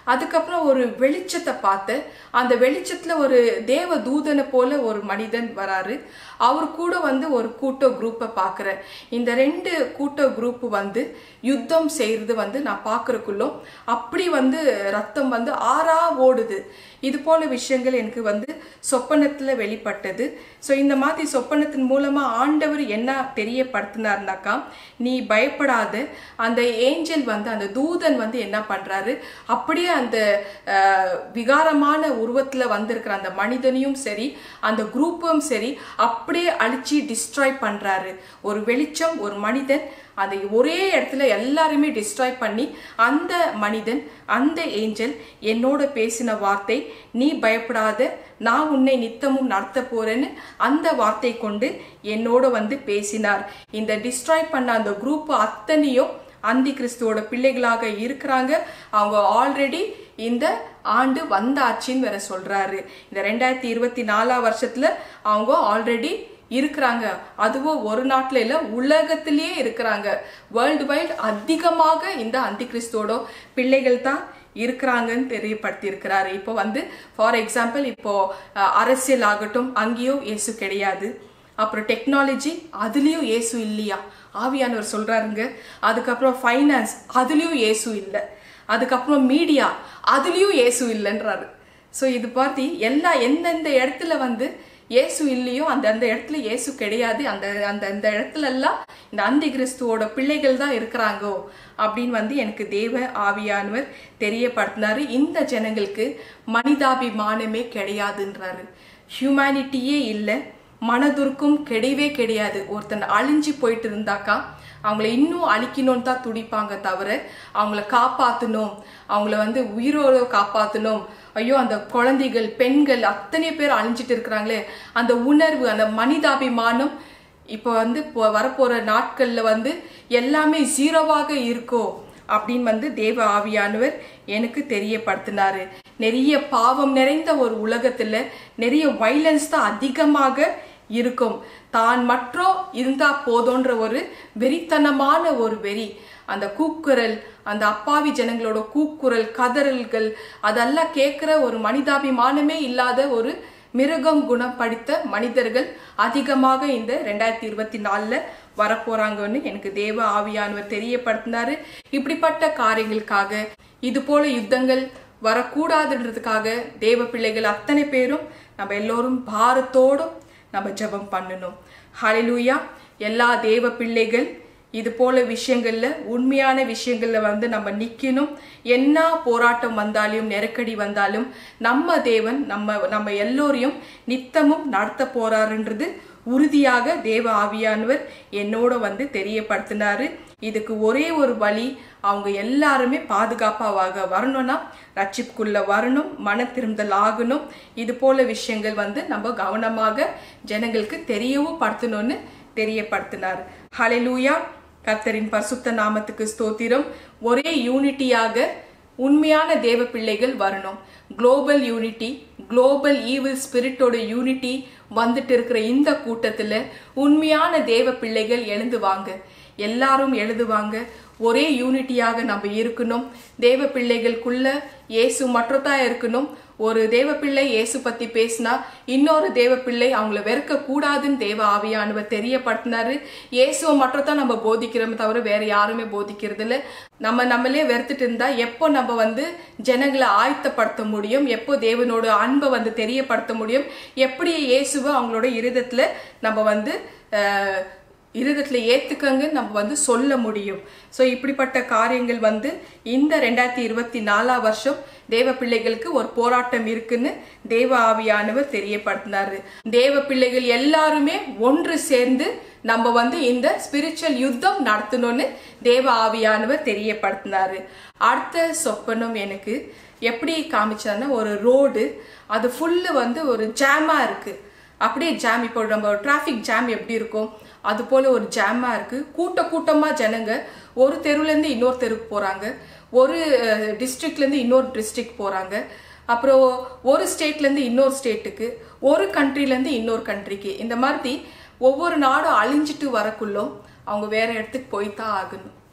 A: அதுக்கப்புறம் ஒரு வெளிச்சத்தை பார்த்து அந்த வெளிச்சத்துல ஒரு தேவ தூதனை போல ஒரு மனிதன் வராரு அவர் கூட வந்து ஒரு கூட்ட குரூப்பை பார்க்குறேன் இந்த ரெண்டு கூட்ட குரூப் வந்து யுத்தம் செய்யறது வந்து நான் பார்க்கறக்குள்ளும் அப்படி வந்து ரத்தம் வந்து ஆறா ஓடுது இது போல விஷயங்கள் எனக்கு வந்து சொப்பனத்துல வெளிப்பட்டது ஸோ இந்த மாதிரி சொப்பனத்தின் மூலமா ஆண்டவர் என்ன தெரியப்படுத்தினார்னாக்கா நீ பயப்படாத அந்த ஏஞ்சல் வந்து அந்த தூதன் வந்து என்ன பண்றாரு அப்படியே அந்த அஹ், விகாரமான உருவத்துல வந்திருக்கிற அந்த மனிதனையும் சரி அந்த குரூப்பும் சரி அப்படியே அழிச்சு டிஸ்ட்ராய் பண்றாரு ஒரு வெளிச்சம் ஒரு மனிதன் அதை ஒரே இடத்துல எல்லாருமே டிஸ்ட்ராய் பண்ணி அந்த மனிதன் அந்த ஏஞ்சல் என்னோட பேசின வார்த்தை நீ பயப்படாத நான் உன்னை நித்தமும் நடத்த போறேன்னு அந்த வார்த்தை கொண்டு என்னோட வந்து பேசினார் இந்த டிஸ்ட்ராய் பண்ண அந்த குரூப் அத்தனையும் அந்தி கிறிஸ்துவோட பிள்ளைகளாக இருக்கிறாங்க அவங்க ஆல்ரெடி இந்த ஆண்டு வந்தாச்சுன்னு வேற சொல்றாரு இந்த ரெண்டாயிரத்தி இருபத்தி நாலாம் வருஷத்துல அவங்க ஆல்ரெடி இருக்கிறாங்க அதுவும் ஒரு நாட்டுல இல்ல உலகத்திலேயே இருக்கிறாங்க வேர்ல்டு வைட் அதிகமாக இந்த அந்தி கிறிஸ்துவோட பிள்ளைகள் தான் இருக்கிறாங்கன்னு தெரியப்படுத்தி இருக்கிறாரு இப்போ வந்து ஃபார் எக்ஸாம்பிள் இப்போ அஹ், அரசியல் ஆகட்டும் அங்கேயும் இயேசு கிடையாது அப்புறம் டெக்னாலஜி அதுலயும் இயேசு இல்லையா ஆவியானவர் சொல்றாருங்க அதுக்கப்புறம் ஃபைனான்ஸ் அதுலயும் இயேசு இல்லை அதுக்கப்புறம் மீடியா அதுலயும் இயேசு இல்லைன்றாரு ஸோ இது பார்த்து எல்லா எந்தெந்த இடத்துல வந்து இயேசு இல்லையோ அந்த அந்த இடத்துல இயேசு கிடையாது அந்த அந்த அந்த இடத்துல எல்லாம் இந்த அந்தி கிறிஸ்துவோட பிள்ளைகள் தான் இருக்கிறாங்கோ அப்படின்னு வந்து எனக்கு தேவ ஆவியானவர் தெரியப்படுத்தினாரு இந்த ஜனங்களுக்கு மனிதாபிமானமே கிடையாதுன்றாரு ஹியூமனிட்டியே இல்லை மனதுருக்கும் கிடையவே கிடையாது ஒருத்தன் அழிஞ்சு போயிட்டு இருந்தாக்கா அவங்கள இன்னும் அழிக்கணும்னு தான் துடிப்பாங்க தவிர அவங்கள காப்பாற்றணும் அவங்கள வந்து உயிரோட காப்பாற்றணும் ஐயோ அந்த குழந்தைகள் பெண்கள் அத்தனை பேர் அழிஞ்சிட்டு இருக்கிறாங்களே அந்த உணர்வு அந்த மனிதாபிமானம் இப்போ வந்து இப்போ வரப்போற நாட்கள்ல வந்து எல்லாமே ஜீரோவாக இருக்கோ அப்படின்னு வந்து தேவ ஆவியானவர் எனக்கு தெரியப்படுத்தினாரு நிறைய பாவம் நிறைந்த ஒரு உலகத்துல நிறைய வைலன்ஸ் தான் அதிகமாக இருக்கும் தான் மட்டும் இருந்தா போதுன்ற ஒரு வெறித்தனமான ஒரு வெறி அந்த கூக்குரல் அந்த அப்பாவி ஜனங்களோட கூக்குரல் கதறல்கள் அதெல்லாம் கேட்கிற ஒரு மனிதாபிமானமே இல்லாத ஒரு மிருகம் குணம் படித்த மனிதர்கள் அதிகமாக இந்த ரெண்டாயிரத்தி இருபத்தி நாலுல வரப்போறாங்கன்னு எனக்கு தேவ ஆவியானவர் தெரியப்படுத்தினாரு இப்படிப்பட்ட காரியங்களுக்காக இது போல யுத்தங்கள் வரக்கூடாதுன்றதுக்காக தேவ பிள்ளைகள் அத்தனை பேரும் நம்ம எல்லோரும் பாரத்தோடும் நம்ம ஜெபம் பண்ணணும் ஹalleluya எல்லா தேவ பிள்ளைகள் இது போல விஷயங்கள்ல உண்மையான விஷயங்கள்ல வந்து நம்ம நிக்கணும் என்ன போராட்டம் வந்தாலும் நெருக்கடி வந்தாலும் நம்ம தேவன் நம்ம நம்ம எல்லோரையும் நித்தமும் நடத்த போறாருன்றது உறுதியாக தேவ ஆவியானவர் என்னோட வந்து தெரியப்படுத்தினாரு இதுக்கு ஒரே ஒரு வழி அவங்க எல்லாருமே பாதுகாப்பாக வரணும்னா ரட்சிப்புக்குள்ள வரணும் மன திரும்பல் ஆகணும் இது போல விஷயங்கள் வந்து நம்ம கவனமாக ஜனங்களுக்கு தெரியவும் படுத்தணும்னு தெரியப்படுத்தினார் ஹalleluya கர்த்தரின் பரிசுத்த நாமத்துக்கு ஸ்தோத்திரம் ஒரே யூனிட்டியாக உண்மையான தேவ பிள்ளைகள் வரணும் குளோபல் யூனிட்டி குளோபல் ஈவில் ஸ்பிரிட்டோட யூனிட்டி வந்துட்டு இருக்கிற இந்த கூட்டத்துல உண்மையான தேவ பிள்ளைகள் எழுந்து வாங்க எல்லாரும் எழுதுவாங்க ஒரே யூனிட்டியாக நம்ம இருக்கணும் தேவ பிள்ளைகளுக்குள்ள இயேசு மட்டும்தான் இருக்கணும் ஒரு தேவ பிள்ளை இயேசு பத்தி பேசினா இன்னொரு தேவ பிள்ளை அவங்கள வெறுக்க கூடாதுன்னு தேவ ஆவியானவர் தெரியப்படுத்தினாரு இயேசுவை மட்டும் தான் நம்ம போதிக்கிறோமே தவிர வேற யாருமே போதிக்கிறது இல்ல நம்ம நம்மளே வெறுத்துட்டு இருந்தா எப்போ நம்ம வந்து ஜனங்களை ஆயத்தப்படுத்த முடியும் எப்போ தேவனோட அன்பை வந்து தெரியப்படுத்த முடியும் எப்படி இயேசுவை அவங்களோட இருதத்துல நம்ம வந்து அஹ், இருதயத்துல ஏத்துக்கங்க நம்ம வந்து சொல்ல முடியும் ஸோ இப்படிப்பட்ட காரியங்கள் வந்து இந்த ரெண்டாயிரத்தி இருபத்தி நாலாம் வருஷம் தேவ பிள்ளைகளுக்கு ஒரு போராட்டம் இருக்குன்னு தேவ ஆவியானவர் தெரியப்படுத்தினாரு தேவ பிள்ளைகள் எல்லாருமே ஒன்று சேர்ந்து நம்ம வந்து இந்த ஸ்பிரிச்சுவல் யுத்தம் நடத்தணும்னு தேவ ஆவியானவர் தெரியப்படுத்தினாரு அடுத்த சொப்பனம் எனக்கு எப்படி காமிச்சாருன்னா ஒரு ரோடு அது ஃபுல்லு வந்து ஒரு ஜாமா இருக்கு அப்படியே ஜாம் இப்போ நம்ம டிராஃபிக் ஜாம் எப்படி இருக்கும் அது போல ஒரு ஜாமா இருக்கு கூட்ட கூட்டமா ஜனங்க ஒரு தெருவுல இருந்து இன்னொரு தெருவுக்கு போறாங்க ஒரு டிஸ்ட்ரிக்ட்ல இருந்து இன்னொரு டிஸ்ட்ரிக்ட் போறாங்க அப்புறம் ஒரு ஸ்டேட்ல இருந்து இன்னொரு ஸ்டேட்டுக்கு ஒரு கண்ட்ரில இருந்து இன்னொரு கண்ட்ரிக்கு இந்த மாதிரி ஒவ்வொரு நாடும் அழிஞ்சிட்டு வரக்குள்ளும் அவங்க வேற இடத்துக்கு போய் தான் ஆகணும்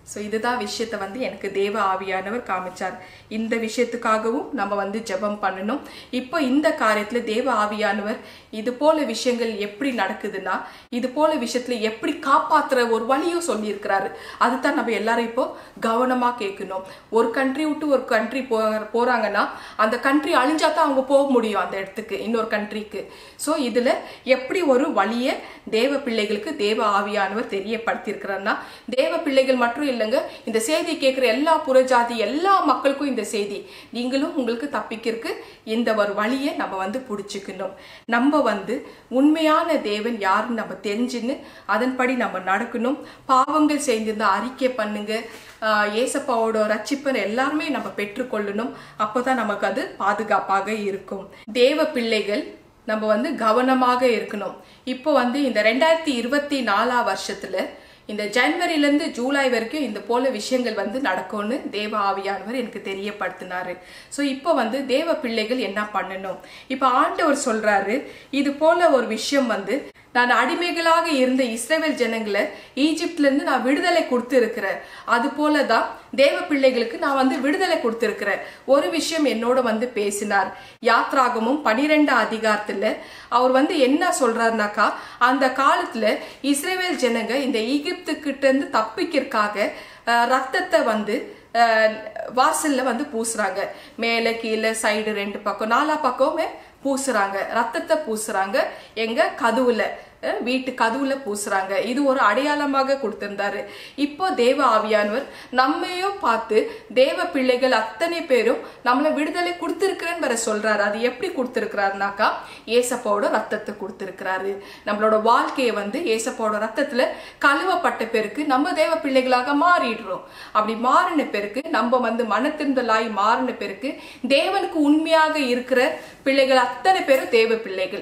A: ஸோ இதுதான் விஷயத்த வந்து எனக்கு தேவ ஆவியானவர் காமிச்சார் இந்த விஷயத்துக்காகவும் நம்ம வந்து ஜெபம் பண்ணணும் இப்போ இந்த காரியத்தில் தேவ ஆவியானவர் இது போல விஷயங்கள் எப்படி நடக்குதுன்னா இது போல விஷயத்துல எப்படி காப்பாத்துற ஒரு வழியும் சொல்லியிருக்கிறாரு அதுதான் நம்ம எல்லாரும் இப்போ கவனமா கேட்கணும் ஒரு கண்ட்ரி விட்டு ஒரு கண்ட்ரி போ போறாங்கன்னா அந்த கண்ட்ரி அழிஞ்சா தான் அவங்க போக முடியும் அந்த இடத்துக்கு இன்னொரு கண்ட்ரிக்கு ஸோ இதுல எப்படி ஒரு வழியை தேவ பிள்ளைகளுக்கு தேவ ஆவியானவர் தெரியப்படுத்தியிருக்கிறார்னா தேவ பிள்ளைகள் மட்டும் இல்லைங்க இந்த செய்தியை கேட்குற எல்லா புறஜாதி எல்லா மக்களுக்கும் இந்த செய்தி நீங்களும் உங்களுக்கு தப்பிக்கிறதுக்கு இந்த ஒரு வழியை நம்ம வந்து பிடிச்சிக்கணும் நம்ம வந்து உண்மையான தேவன் யாருன்னு நம்ம தெரிஞ்சுன்னு அதன்படி நம்ம நடக்கணும் பாவங்கள் செய்திருந்தா அறிக்கை பண்ணுங்க ஆஹ் ஏசப்பாவோட ரட்சிப்பன் எல்லாருமே நம்ம பெற்றுக்கொள்ளணும் அப்போதான் நமக்கு அது பாதுகாப்பாக இருக்கும் தேவ பிள்ளைகள் நம்ம வந்து கவனமாக இருக்கணும் இப்போ வந்து இந்த ரெண்டாயிரத்தி இருபத்தி நாலாம் வருஷத்துல இந்த ஜனவரிலேருந்து ஜூலை வரைக்கும் இந்த போல விஷயங்கள் வந்து நடக்கும்னு தேவ ஆவியானவர் எனக்கு தெரியப்படுத்தினாரு ஸோ இப்போ வந்து தேவ பிள்ளைகள் என்ன பண்ணணும் இப்போ ஆண்டவர் சொல்றாரு இது போல ஒரு விஷயம் வந்து நான் அடிமைகளாக இருந்த இஸ்ரேல் ஜனங்களை ஈஜிப்ட்ல இருந்து நான் விடுதலை கொடுத்து இருக்கிறேன் அது போலதான் தேவ பிள்ளைகளுக்கு நான் வந்து விடுதலை கொடுத்திருக்கிறேன் ஒரு விஷயம் என்னோட வந்து பேசினார் யாத்ராகமும் பனிரெண்டாம் அதிகாரத்துல அவர் வந்து என்ன சொல்றாருனாக்கா அந்த காலத்துல இஸ்ரேல் ஜனங்க இந்த ஈகிப்து கிட்ட இருந்து தப்பிக்கிறதுக்காக அஹ், ரத்தத்தை வந்து அஹ், வாசல்ல வந்து பூசுறாங்க மேலே கீழே சைடு ரெண்டு பக்கம் நாலா பக்கமே பூசுறாங்க ரத்தத்தை பூசுறாங்க எங்க கதவுல அஹ், வீட்டு கதவுல பூசுறாங்க இது ஒரு அடையாளமாக கொடுத்திருந்தாரு இப்போ தேவ ஆவியானவர் நம்மையும் பார்த்து தேவ பிள்ளைகள் அத்தனை பேரும் நம்மளை விடுதலை கொடுத்திருக்கிறேன்னு வேற சொல்றாரு அது எப்படி கொடுத்திருக்கிறாருனாக்கா ஏசப்பாவோட ரத்தத்தை கொடுத்திருக்கிறாரு நம்மளோட வாழ்க்கையை வந்து ஏசப்பாவோட ரத்தத்துல கழுவப்பட்ட பேருக்கு நம்ம தேவ பிள்ளைகளாக மாறிடுறோம் அப்படி மாறின பேருக்கு நம்ம வந்து மனத்திருந்தலாய் மாறின பேருக்கு தேவனுக்கு உண்மையாக இருக்கிற பிள்ளைகள் அத்தனை பேரும் தேவ பிள்ளைகள்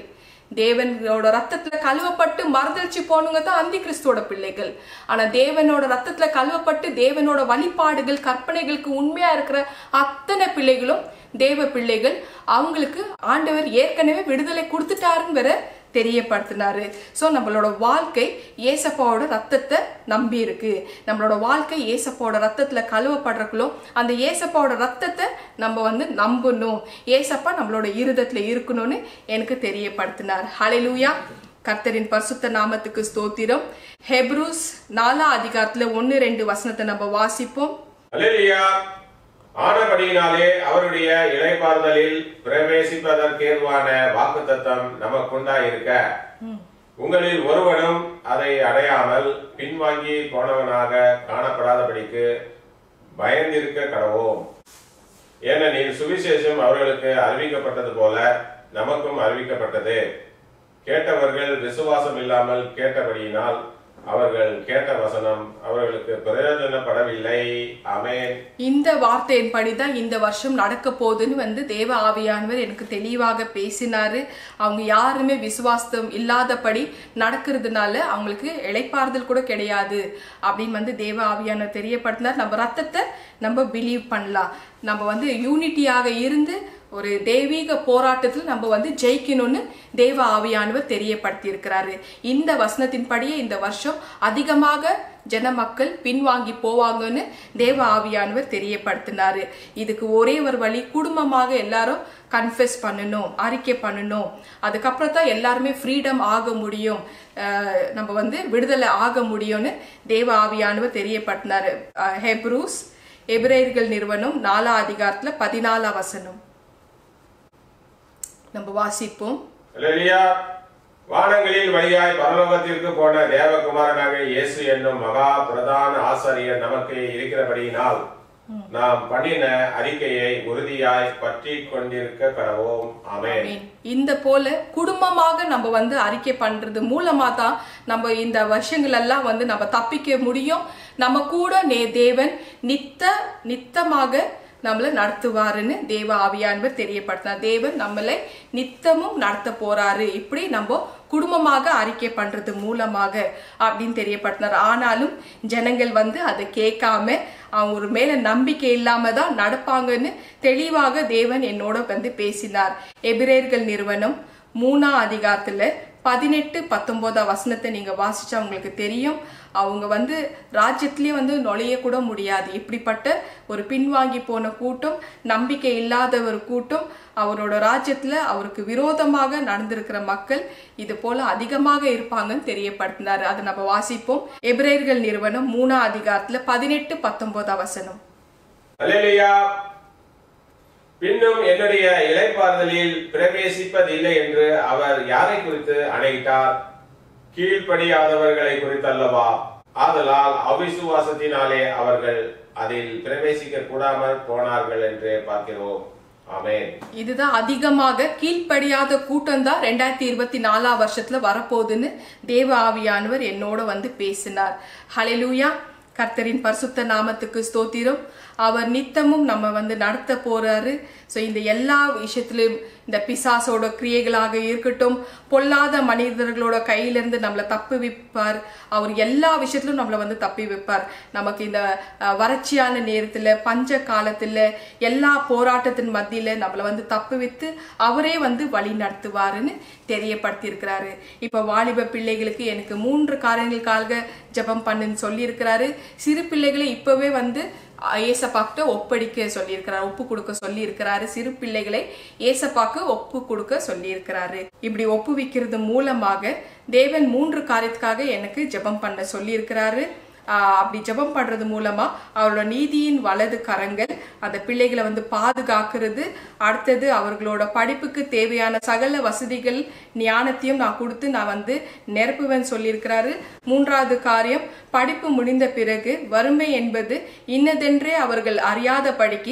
A: தேவனோட ரத்தத்துல கழுவப்பட்டு மறுதளிச்சு போனவங்க தான் அந்தி கிறிஸ்துவோட பிள்ளைகள் ஆனா தேவனோட ரத்தத்துல கழுவப்பட்டு தேவனோட வழிபாடுகள் கற்பனைகளுக்கு உண்மையா இருக்கிற அத்தனை பிள்ளைகளும் தேவ பிள்ளைகள் அவங்களுக்கு ஆண்டவர் ஏற்கனவே விடுதலை கொடுத்துட்டாருன்னு வேற தெரியப்படுத்தினாரு ஸோ நம்மளோட வாழ்க்கை ஏசப்பாவோட ரத்தத்தை நம்பி இருக்கு நம்மளோட வாழ்க்கை ஏசப்பாவோட ரத்தத்துல கழுவப்படுறக்குள்ளோ அந்த ஏசப்பாவோட ரத்தத்தை நம்ம வந்து நம்பணும் ஏசப்பா நம்மளோட இருதத்துல இருக்கணும்னு எனக்கு தெரியப்படுத்தினார் ஹalleluya கர்த்தரின் பரிசுத்த நாமத்துக்கு ஸ்தோத்திரம் ஹெப்ரூஸ் நாலா அதிகாரத்துல ஒன்னு ரெண்டு வசனத்தை நம்ம வாசிப்போம்
B: அல்லேலூயா ஆனபடியினாலே அவருடைய இளைப்பாறுதலில் பிரவேசிப்பதற்கேதுவான வாக்குத்தத்தம் நமக்குண்டாயிருக்க உங்களில் ஒருவனும் அதை அடையாமல் பின்வாங்கி போனவனாக காணப்படாதபடிக்கு பயந்திருக்க கடவோம் ஏனெனில் சுவிசேஷம் அவர்களுக்கு அறிவிக்கப்பட்டது போல நமக்கும் அறிவிக்கப்பட்டது கேட்டவர்கள் விசுவாசம் இல்லாமல் கேட்டபடியினால் அவர்கள் கேட்ட வசனம் அவர்களுக்கு பிரயோஜனப்படவில்லை ஆமென்
A: இந்த வார்த்தையின்படி தான் இந்த வருஷம் நடக்க போகுதுன்னு வந்து தேவ ஆவியானவர் எனக்கு தெளிவாக பேசினாரு அவங்க யாருமே விசுவாசம் இல்லாதபடி நடக்கிறதுனால அவங்களுக்கு இளைப்பாறுதல் கூட கிடையாது அப்படின்னு வந்து தேவ ஆவியானவர் தெரியப்படுத்தினார் நம்ம ரத்தத்தை நம்ம பிலீவ் பண்ணலாம் நம்ம வந்து யூனிட்டியாக இருந்து ஒரு தெய்வீக போராட்டத்தில் நம்ம வந்து ஜெயிக்கணும்னு தேவ ஆவியானவர் தெரியப்படுத்தி இருக்கிறாரு இந்த வசனத்தின்படியே இந்த வருஷம் அதிகமாக ஜன மக்கள் பின்வாங்கி போவாங்கன்னு தேவ ஆவியானவர் தெரியப்படுத்தினாரு இதுக்கு ஒரே ஒரு வழி குடும்பமாக எல்லாரும் கன்ஃபெஸ் பண்ணணும் அறிக்கை பண்ணணும் அதுக்கப்புறம் தான் எல்லாருமே ஃப்ரீடம் ஆக முடியும் அஹ் நம்ம வந்து விடுதலை ஆக முடியும்னு தேவ ஆவியானவர் தெரியப்படுத்தினாரு அஹ் ஹெப்ரூஸ் எபிரேயர்கள் நிறுவனம் நாலா அதிகாரத்துல பதினாலாம் வசனம் நம்ம வாசிப்போம்
B: அல்லேலூயா வானங்களில் வழியாய் பரலோகத்திற்கு போன தேவகுமாரனாக இயேசு என்னும் மகா பிரதான ஆசாரியர் நமக்கு இருக்கிறபடியினால் நாம் பண்ணின அறிக்கையை உறுதியாய் பற்றி கொண்டிருக்க கடவோம் ஆமென்
A: ஆமென். இந்த போல குடும்பமாக நம்ம வந்து அறிக்கை பண்றது மூலமா தான் நம்ம இந்த வருஷங்கள் எல்லாம் வந்து நம்ம தப்பிக்க முடியும் நம்ம கூட நே தேவன் நித்த நித்தமாக நம்மளை நடத்துவாருன்னு தேவ ஆவியானவர் தெரியப்படுத்தினார் தேவன் நம்மளை நித்தமும் நடத்த போறாரு இப்படி நம்ம குடும்பமாக அறிக்கை பண்றது மூலமாக அப்படின்னு தெரியப்படுத்தினார் ஆனாலும் ஜனங்கள் வந்து அதை கேட்காம அவங்க ஒரு மேல நம்பிக்கை இல்லாம தான் நடப்பாங்கன்னு தெளிவாக தேவன் என்னோட வந்து பேசினார் எபிரேயர்கள் நிறுவனம் மூணாம் அதிகாரத்துல பதினெட்டு பத்தொன்பதாம் வசனத்தை நீங்க வாசிச்சா உங்களுக்கு தெரியும் அவங்க வந்து ராஜ்யத்திலே வந்து நுழைய கூட முடியாது இப்படிப்பட்ட ஒரு பின்வாங்கி போன கூட்டம் நம்பிக்கை இல்லாத ஒரு கூட்டம் அவரோட ராஜ்யத்துல அவருக்கு விரோதமாக நடந்திருக்கிற மக்கள் இது போல அதிகமாக இருப்பாங்கன்னு தெரியப்படுத்தினாரு அதை நம்ம வாசிப்போம் எபிரேயர்கள் நிறுவனம் மூணா அதிகாரத்துல பதினெட்டு பத்தொன்பதாம் வசனம்
B: அல்லேலூயா பின்னும் என்னுடைய இலைப்பாறுதலில் பிரவேசிப்பதில்லை என்று அவர் யாரை குறித்து அணையிட்டார் கீழ்ப்படியாதவர்களை குறித்தல்லவா ஆதலால் அவிசுவாசத்தினாலே அவர்கள் அதில் பிரவேசிக்க கூடாமல் போனார்கள் என்று பார்க்கிறோம் ஆமென்
A: இதுதான் அதிகமாக கீழ்ப்படியாத கூட்டம் தான் ரெண்டாயிரத்தி இருபத்தி நாலாம் வருஷத்துல வரப்போகுதுன்னு தேவ ஆவியானவர் என்னோட வந்து பேசினார் ஹalleluya கர்த்தரின் பரிசுத்த நாமத்துக்கு ஸ்தோத்திரம் அவர் நித்தமும் நம்ம வந்து நடத்த போறாரு ஸோ இந்த எல்லா விஷயத்திலும் இந்த பிசாசோட கிரியைகளாக இருக்கட்டும் பொல்லாத மனிதர்களோட கையிலிருந்து நம்மளை தப்பி வைப்பார் அவர் எல்லா விஷயத்திலும் நம்மளை வந்து தப்பி வைப்பார் நமக்கு இந்த அஹ், வறட்சியான நேரத்துல பஞ்ச காலத்துல எல்லா போராட்டத்தின் மத்தியில நம்மளை வந்து தப்பி வைத்து அவரே வந்து வழி நடத்துவாருன்னு தெரியப்படுத்தி இருக்கிறாரு இப்ப வாலிப பிள்ளைகளுக்கு எனக்கு மூன்று காரியங்களுக்காக ஜெபம் பண்ணுன்னு சொல்லி இருக்கிறாரு சிறு பிள்ளைகளை இப்பவே வந்து ஏசப்பாக்கிட்ட ஒப்படைக்க சொல்லியிருக்கிறார் ஒப்பு கொடுக்க சொல்லி இருக்கிறாரு சிறு பிள்ளைகளை ஏசப்பாக்கு ஒப்பு கொடுக்க சொல்லி இருக்கிறாரு இப்படி ஒப்புவிக்கிறது மூலமாக தேவன் மூன்று காரியத்துக்காக எனக்கு ஜெபம் பண்ண சொல்லி இருக்கிறாரு அப்படி ஜெபம் பண்றது மூலமா அவரோட நீதியின் வலது கரங்கள் அந்த பிள்ளைகளை வந்து பாதுகாக்கிறது அடுத்தது அவர்களோட படிப்புக்கு தேவையான சகல வசதிகள் ஞானத்தையும் நான் கொடுத்து நான் வந்து நிரப்புவேன் சொல்லியிருக்கிறாரு மூன்றாவது காரியம் படிப்பு முடிந்த பிறகு வறுமை என்பது இன்னதென்றே அவர்கள் அறியாத படிக்கு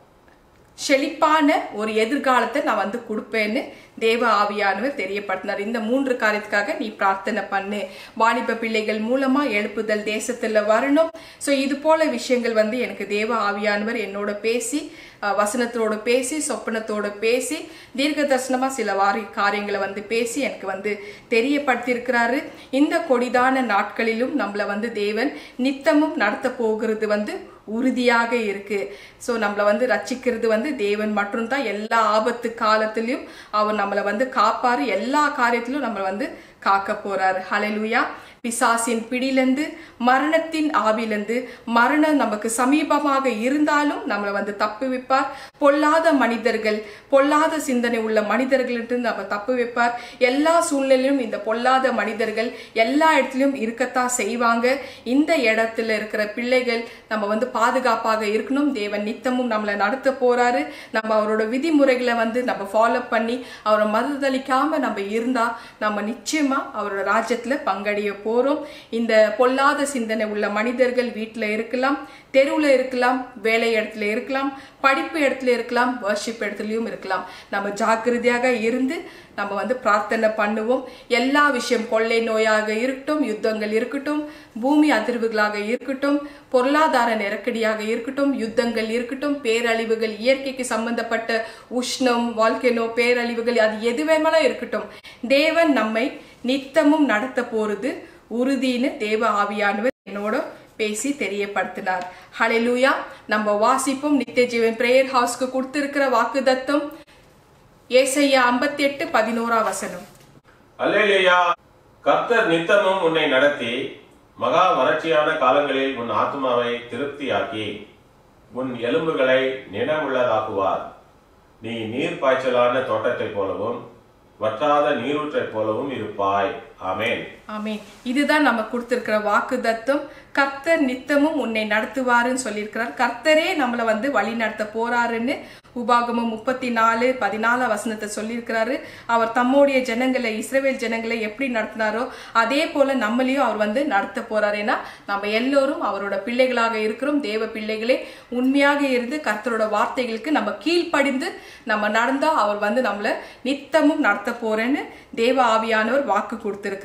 A: செழிப்பான ஒரு எதிர்காலத்தை நான் வந்து கொடுப்பேன்னு தேவ ஆவியானவர் தெரியப்படுத்தினார் இந்த மூன்று காரியத்துக்காக நீ பிரார்த்தனை பண்ணு வாலிப பிள்ளைகள் மூலமா எழுப்புதல் தேசத்துல வரணும் ஸோ இது போல விஷயங்கள் வந்து எனக்கு தேவ ஆவியானவர் என்னோட பேசி அஹ், வசனத்தோட பேசி சொப்பனத்தோட பேசி தீர்க்க தரிசனமா சில வாரி காரியங்களை வந்து பேசி எனக்கு வந்து தெரியப்படுத்தியிருக்கிறாரு இந்த கொடிதான நாட்களிலும் நம்மளை வந்து தேவன் நித்தமும் நடத்த போகிறது வந்து உறுதியாக இருக்கு ஸோ நம்மளை வந்து ரட்சிக்கிறது வந்து தேவன் மட்டும்தான் எல்லா ஆபத்து காலத்திலையும் அவர் நம்மளை வந்து காப்பாரு எல்லா காரியத்திலும் நம்மளை வந்து காக்க போறாரு ஹalleluya பிசாசின் பிடியிலிருந்து மரணத்தின் ஆவிலிருந்து மரணம் நமக்கு சமீபமாக இருந்தாலும் நம்மளை வந்து தப்பு வைப்பார் பொல்லாத மனிதர்கள் பொல்லாத சிந்தனை உள்ள மனிதர்களிட்டு நம்ம தப்பு வைப்பார் எல்லா சூழ்நிலையிலும் இந்த பொல்லாத மனிதர்கள் எல்லா இடத்துலயும் இருக்கத்தான் செய்வாங்க இந்த இடத்துல இருக்கிற பிள்ளைகள் நம்ம வந்து பாதுகாப்பாக இருக்கணும் தேவன் நித்தமும் நம்மளை நடத்த போறாரு நம்ம அவரோட விதிமுறைகளை வந்து நம்ம ஃபாலோ பண்ணி அவரை மறுதளிக்காம நம்ம இருந்தா நம்ம நிச்சயமா அவரோட ராஜ்யத்துல பங்கடைய போறோம் இந்த பொல்லாத சிந்தனை உள்ள மனிதர்கள் வீட்டுல இருக்கலாம் தெருவுல இருக்கலாம் வேலை இடத்துல இருக்கலாம் படிப்பு இடத்துல இருக்கலாம் வர்ஷிப் இடத்துலயும் இருக்கலாம் நம்ம ஜாக்கிரதையாக இருந்து நம்ம வந்து பிரார்த்தனை பண்ணுவோம் எல்லா விஷயம் கொள்ளை நோயாக இருக்கட்டும் யுத்தங்கள் இருக்கட்டும் பூமி அதிர்வுகளாக இருக்கட்டும் பொருளாதார நெருக்கடியாக இருக்கட்டும் யுத்தங்கள் இருக்கட்டும் பேரழிவுகள் இயற்கைக்கு சம்பந்தப்பட்ட உஷ்ணம் வால்கெனோ பேரழிவுகள் அது எது வேணாலும் இருக்கட்டும் தேவன் நம்மை நித்தமும் நடத்த போறது உறுதின்னு தேவ ஆவியானவர் என்னோட பேசி தெரியப்படுத்தினார் ஹalleluya நம்ம வாசிப்போம் நித்திய ஜீவன் பிரேயர் ஹவுஸ்க்கு கொடுத்திருக்கிற வாக்குதத்தம் ஏசையா ஐம்பத்தி எட்டு பதினோரா வசனம்
B: அல்லேலூயா கர்த்தர் நித்தமும் உன்னை நடத்தி மகா வறட்சியான காலங்களில் உன் ஆத்மாவை திருப்தியாக்கி உன் எலும்புகளை நினமுள்ளதாக்குவார் நீ நீர் பாய்ச்சலான தோட்டத்தைப் போலவும் வற்றாத நீரூற்றைப் போலவும் இருப்பாய் ஆமென்
A: ஆமென் இதுதான் நம்ம கொடுத்திருக்கிற வாக்கு தத்துவம் கர்த்தர் நித்தமும் உன்னை நடத்துவாருன்னு சொல்லியிருக்கிறார் கர்த்தரே நம்மளை வந்து வழி நடத்த போறாருன்னு உபாகமம் முப்பத்தி நாலு பதினாலு வசனத்தை சொல்லியிருக்கிறாரு அவர் தம்முடைய ஜனங்களை இஸ்ரவேல் ஜனங்களை எப்படி நடத்தினாரோ அதே போல நம்மளையும் அவர் வந்து நடத்த போறாரு ஏன்னா நம்ம எல்லோரும் அவரோட பிள்ளைகளாக இருக்கிறோம் தேவ பிள்ளைகளே உண்மையாக இருந்து கர்த்தரோட வார்த்தைகளுக்கு நம்ம கீழ்ப்படிந்து நம்ம நடந்தா அவர் வந்து நம்மளை நித்தமும் நடத்த போறேன்னு தேவ ஆவியானவர் வாக்கு கொடுத்திருக்கிறாரு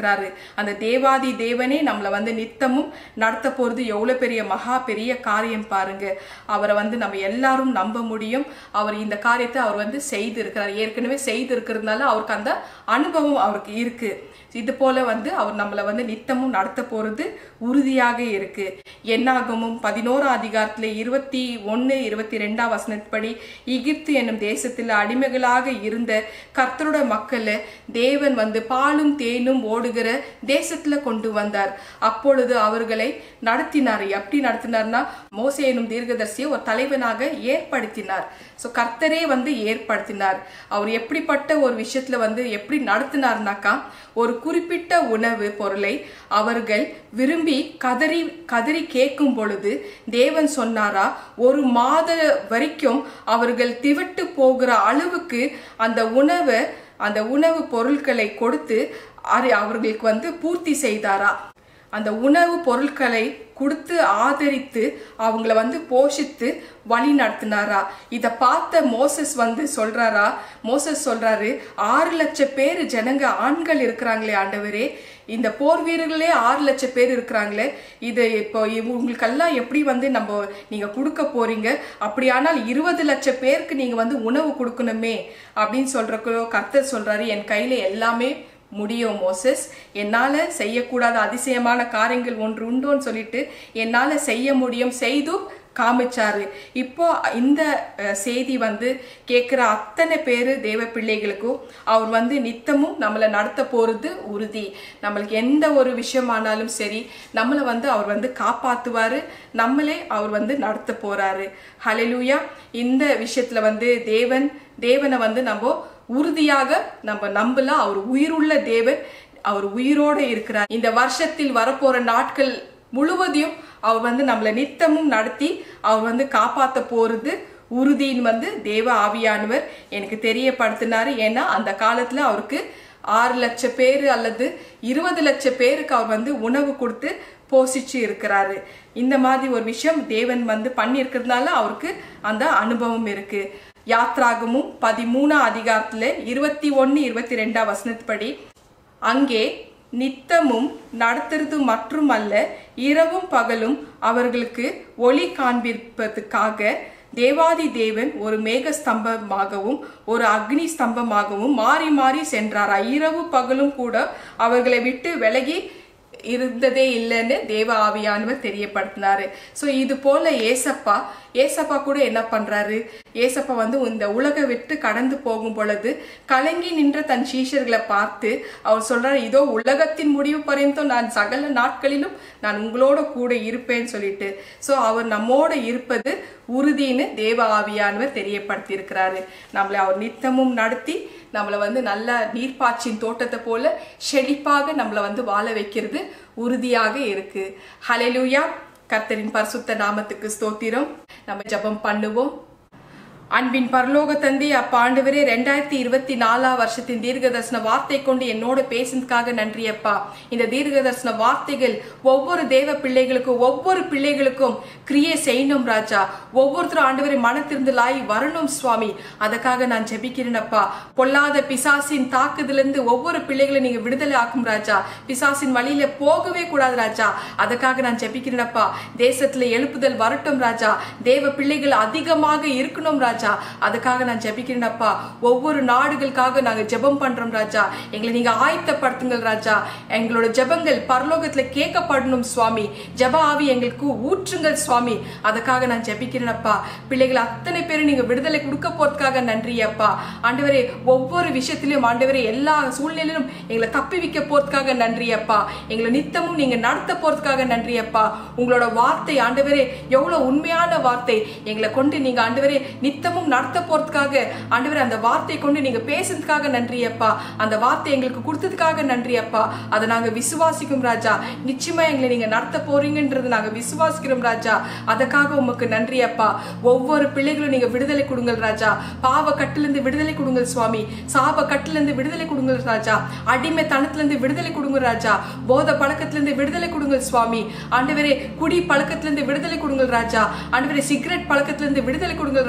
A: அந்த தேவாதி தேவனே நம்மளை வந்து நித்தமும் நடத்த போறது எவ்வளவு பெரிய மகா பெரிய காரியம் பாருங்க அவரை வந்து நம்ம எல்லாரும் நம்ப முடியும் அவர் இந்த காரியத்தை அவர் வந்து செய்து இருக்கிறார் ஏற்கனவே செய்து இருக்கிறதுனால அவருக்கு அந்த அனுபவம் அவருக்கு இருக்கு இது போல வந்து அவர் நம்மளை வந்து நித்தமும் நடத்த போறது உறுதியாக இருக்கு என்னாகமும் பதினோராம் அதிகாரத்துல இருபத்தி ஒன்னு இருபத்தி ரெண்டாம் வசனப்படி எகிப்து என்னும் தேசத்தில் அடிமைகளாக இருந்த கர்த்தரோட மக்களை தேவன் வந்து பாலும் தேனும் ஓடுகிற தேசத்துல கொண்டு வந்தார் அப்பொழுது அவர்களை நடத்தினார் எப்படி நடத்தினார்னா மோசே எனும் தீர்க்கதரிசியை ஒரு தலைவனாக ஏற்படுத்தினார் ஸோ கர்த்தரே வந்து ஏற்படுத்தினார் அவர் எப்படிப்பட்ட ஒரு விஷயத்துல வந்து எப்படி நடத்தினார்னாக்கா ஒரு குறிப்பிட்ட உணவு பொருளை அவர்கள் விரும்பி கதறி கதறி கேட்கும் பொழுது தேவன் சொன்னாரா ஒரு மாத வரைக்கும் அவர்கள் திவிட்டு போகிற அளவுக்கு அந்த உணவை அந்த உணவு பொருட்களை கொடுத்து அது அவர்களுக்கு வந்து பூர்த்தி செய்தாரா அந்த உணவு பொருட்களை கொடுத்து ஆதரித்து அவங்கள வந்து போஷித்து வழி நடத்தினாரா இதை பார்த்த மோசஸ் வந்து சொல்றாரா மோசஸ் சொல்றாரு ஆறு லட்சம் பேர் ஜனங்க ஆண்கள் இருக்கிறாங்களே ஆண்டவரே இந்த போர் வீரர்களே ஆறு லட்சம் பேர் இருக்கிறாங்களே இது இப்போ உங்களுக்கெல்லாம் எப்படி வந்து நம்ம நீங்க கொடுக்க போறீங்க அப்படியானால் இருபது லட்சம் பேருக்கு நீங்க வந்து உணவு கொடுக்கணுமே அப்படின்னு சொல்றக்கோ கர்த்தர் சொல்றாரு என் கையில எல்லாமே முடியும் மோசஸ் என்னால செய்யக்கூடாத அதிசயமான காரியங்கள் ஒன்று உண்டோன்னு சொல்லிட்டு என்னால செய்ய முடியும் செய்தும் காமிச்சாரு இப்போ இந்த அஹ், செய்தி வந்து கேட்குற அத்தனை பேரு தேவ பிள்ளைகளுக்கும் அவர் வந்து நித்தமும் நம்மளை நடத்த போறது உறுதி நம்மளுக்கு எந்த ஒரு விஷயமானாலும் சரி நம்மளை வந்து அவர் வந்து காப்பாத்துவாரு நம்மளே அவர் வந்து நடத்த போறாரு ஹalleluya இந்த விஷயத்துல வந்து தேவன் தேவனை வந்து நம்ம உறுதியாக நம்ம நம்பலாம் அவர் உயிருள்ள தேவன் அவர் உயிரோட இருக்கிறார் இந்த வருஷத்தில் வரப்போற நாட்கள் முழுவதையும் அவர் வந்து நம்மளை நித்தமும் நடத்தி அவர் வந்து காப்பாத்த போறது உறுதின்னு வந்து தேவ ஆவியானவர் எனக்கு தெரியப்படுத்தினாரு ஏன்னா அந்த காலத்துல அவருக்கு ஆறு லட்சம் பேர் அல்லது இருபது லட்சம் பேருக்கு அவர் வந்து உணவு கொடுத்து போஷிச்சு இருக்கிறாரு இந்த மாதிரி ஒரு விஷயம் தேவன் வந்து பண்ணியிருக்கிறதுனால அவருக்கு அந்த அனுபவம் இருக்கு யாத்ராகமும் பதிமூணாம் அதிகாரத்துல இருபத்தி ஒன்னு இருபத்தி ரெண்டாம் வசனத்துப்படி அங்கே நித்தமும் நடத்துறது மட்டுமல்ல இரவும் பகலும் அவர்களுக்கு ஒளி காண்பிப்பதற்காக தேவாதி தேவன் ஒரு மேக ஸ்தம்பமாகவும் ஒரு அக்னி ஸ்தம்பமாகவும் மாறி மாறி சென்றார் இரவு பகலும் கூட அவர்களை விட்டு விலகி இருந்ததே இல்லைன்னு தேவ ஆவியானவர் தெரியப்படுத்தினாரு ஸோ இது போல ஏசப்பா ஏசப்பா கூட என்ன பண்றாரு ஏசப்பா வந்து இந்த உலக விட்டு கடந்து போகும் பொழுது கலங்கி நின்ற தன் சீஷர்களை பார்த்து அவர் சொல்றாரு இதோ உலகத்தின் முடிவு பர்யந்தம் நான் சகல நாட்களிலும் நான் உங்களோட கூட இருப்பேன்னு சொல்லிட்டு ஸோ அவர் நம்மோட இருப்பது உறுதின்னு தேவ ஆவியானவர் தெரியப்படுத்தி இருக்கிறாரு நம்மளை அவர் நித்தமும் நடத்தி நம்மளை வந்து நல்ல நீர்ப்பாய்ச்சின் தோட்டத்தை போல செழிப்பாக நம்மளை வந்து வாழ வைக்கிறது உறுதியாக இருக்கு ஹalleluya கர்த்தரின் பரிசுத்த நாமத்துக்கு ஸ்தோத்திரம் நம்ம ஜெபம் பண்ணுவோம் அன்பின் பரலோக தந்தை அப்ப ஆண்டவரே ரெண்டாயிரத்தி இருபத்தி நாலாம் வருஷத்தின் தீர்க்க தரிசன வார்த்தை கொண்டு என்னோட பேசினதுக்காக நன்றி அப்பா இந்த தீர்க்க தரிசன வார்த்தைகள் ஒவ்வொரு தேவ பிள்ளைகளுக்கும் ஒவ்வொரு பிள்ளைகளுக்கும் கிரியை செய்யணும் ராஜா ஒவ்வொருத்தரும் ஆண்டவரை மனத்திருந்தலாய் வரணும் சுவாமி அதுக்காக நான் ஜெபிக்கிறேன் அப்பா பொல்லாத பிசாசின் தாக்குதலிருந்து ஒவ்வொரு பிள்ளைகளை நீங்க விடுதலை ஆக்கும் ராஜா பிசாசின் வழியில போகவே கூடாது ராஜா அதுக்காக நான் ஜெபிக்கிறேனப்பா தேசத்துல எழுப்புதல் வரட்டும் ராஜா தேவ பிள்ளைகள் அதிகமாக இருக்கணும் ராஜா அதுக்காக நான் ஜெபிக்கிறேனப்பா ஒவ்வொரு நாடுகளுக்காக நாங்க ஜெபம் பண்றோம் ராஜா எங்களை நீங்க ஆயத்தப்படுத்துங்கள் ராஜா எங்களோட ஜெபங்கள் பரலோகத்துல கேட்கப்படணும் சுவாமி ஜெப ஆவி எங்களுக்கு ஊற்றுங்கள் சுவாமி அதுக்காக நான் ஜெபிக்கிறேனப்பா பிள்ளைகள் அத்தனை பேரும் நீங்க விடுதலை கொடுக்க போறதுக்காக நன்றி அப்பா ஆண்டவரே ஒவ்வொரு விஷயத்திலும் ஆண்டவரே எல்லா சூழ்நிலையிலும் எங்களை தப்பி வைக்க போறதுக்காக நன்றி அப்பா எங்களை நித்தமும் நீங்க நடத்த போறதுக்காக நன்றி அப்பா உங்களோட வார்த்தை ஆண்டவரே எவ்வளவு உண்மையான வார்த்தை எங்களை கொண்டு நீங்க ஆண்டவரே நித்தமும் நடத்த போறதுக்காக ஆண்டவரே அந்த வார்த்தை கொண்டு நீங்க பேசுறதுக்காக நன்றி அப்பா அந்த வார்த்தை எங்களுக்கு கொடுத்ததுக்காக நன்றி அப்பா அதை நாங்க விசுவாசிக்கும் ராஜா நிச்சயமா எங்களை நீங்க நடத்த போறீங்கன்றது நாங்க விசுவாசிக்கிறோம் ராஜா அதுக்காக உமக்கு நன்றி அப்பா ஒவ்வொரு பிள்ளைகளும் நீங்க விடுதலை கொடுங்கள் ராஜா பாவ கட்டிலிருந்து விடுதலை கொடுங்கள் சுவாமி சாப கட்டிலிருந்து விடுதலை கொடுங்கள் ராஜா அடிமைத்தனத்திலிருந்து விடுதலை கொடுங்க ராஜா போத பழக்கத்திலிருந்து விடுதலை கொடுங்கள் சுவாமி ஆண்டவரே குடி பழக்கத்திலிருந்து விடுதலை கொடுங்கள் ராஜா ஆண்டவரே சிகரெட் பழக்கத்திலிருந்து விடுதலை கொடுங்கள் ராஜா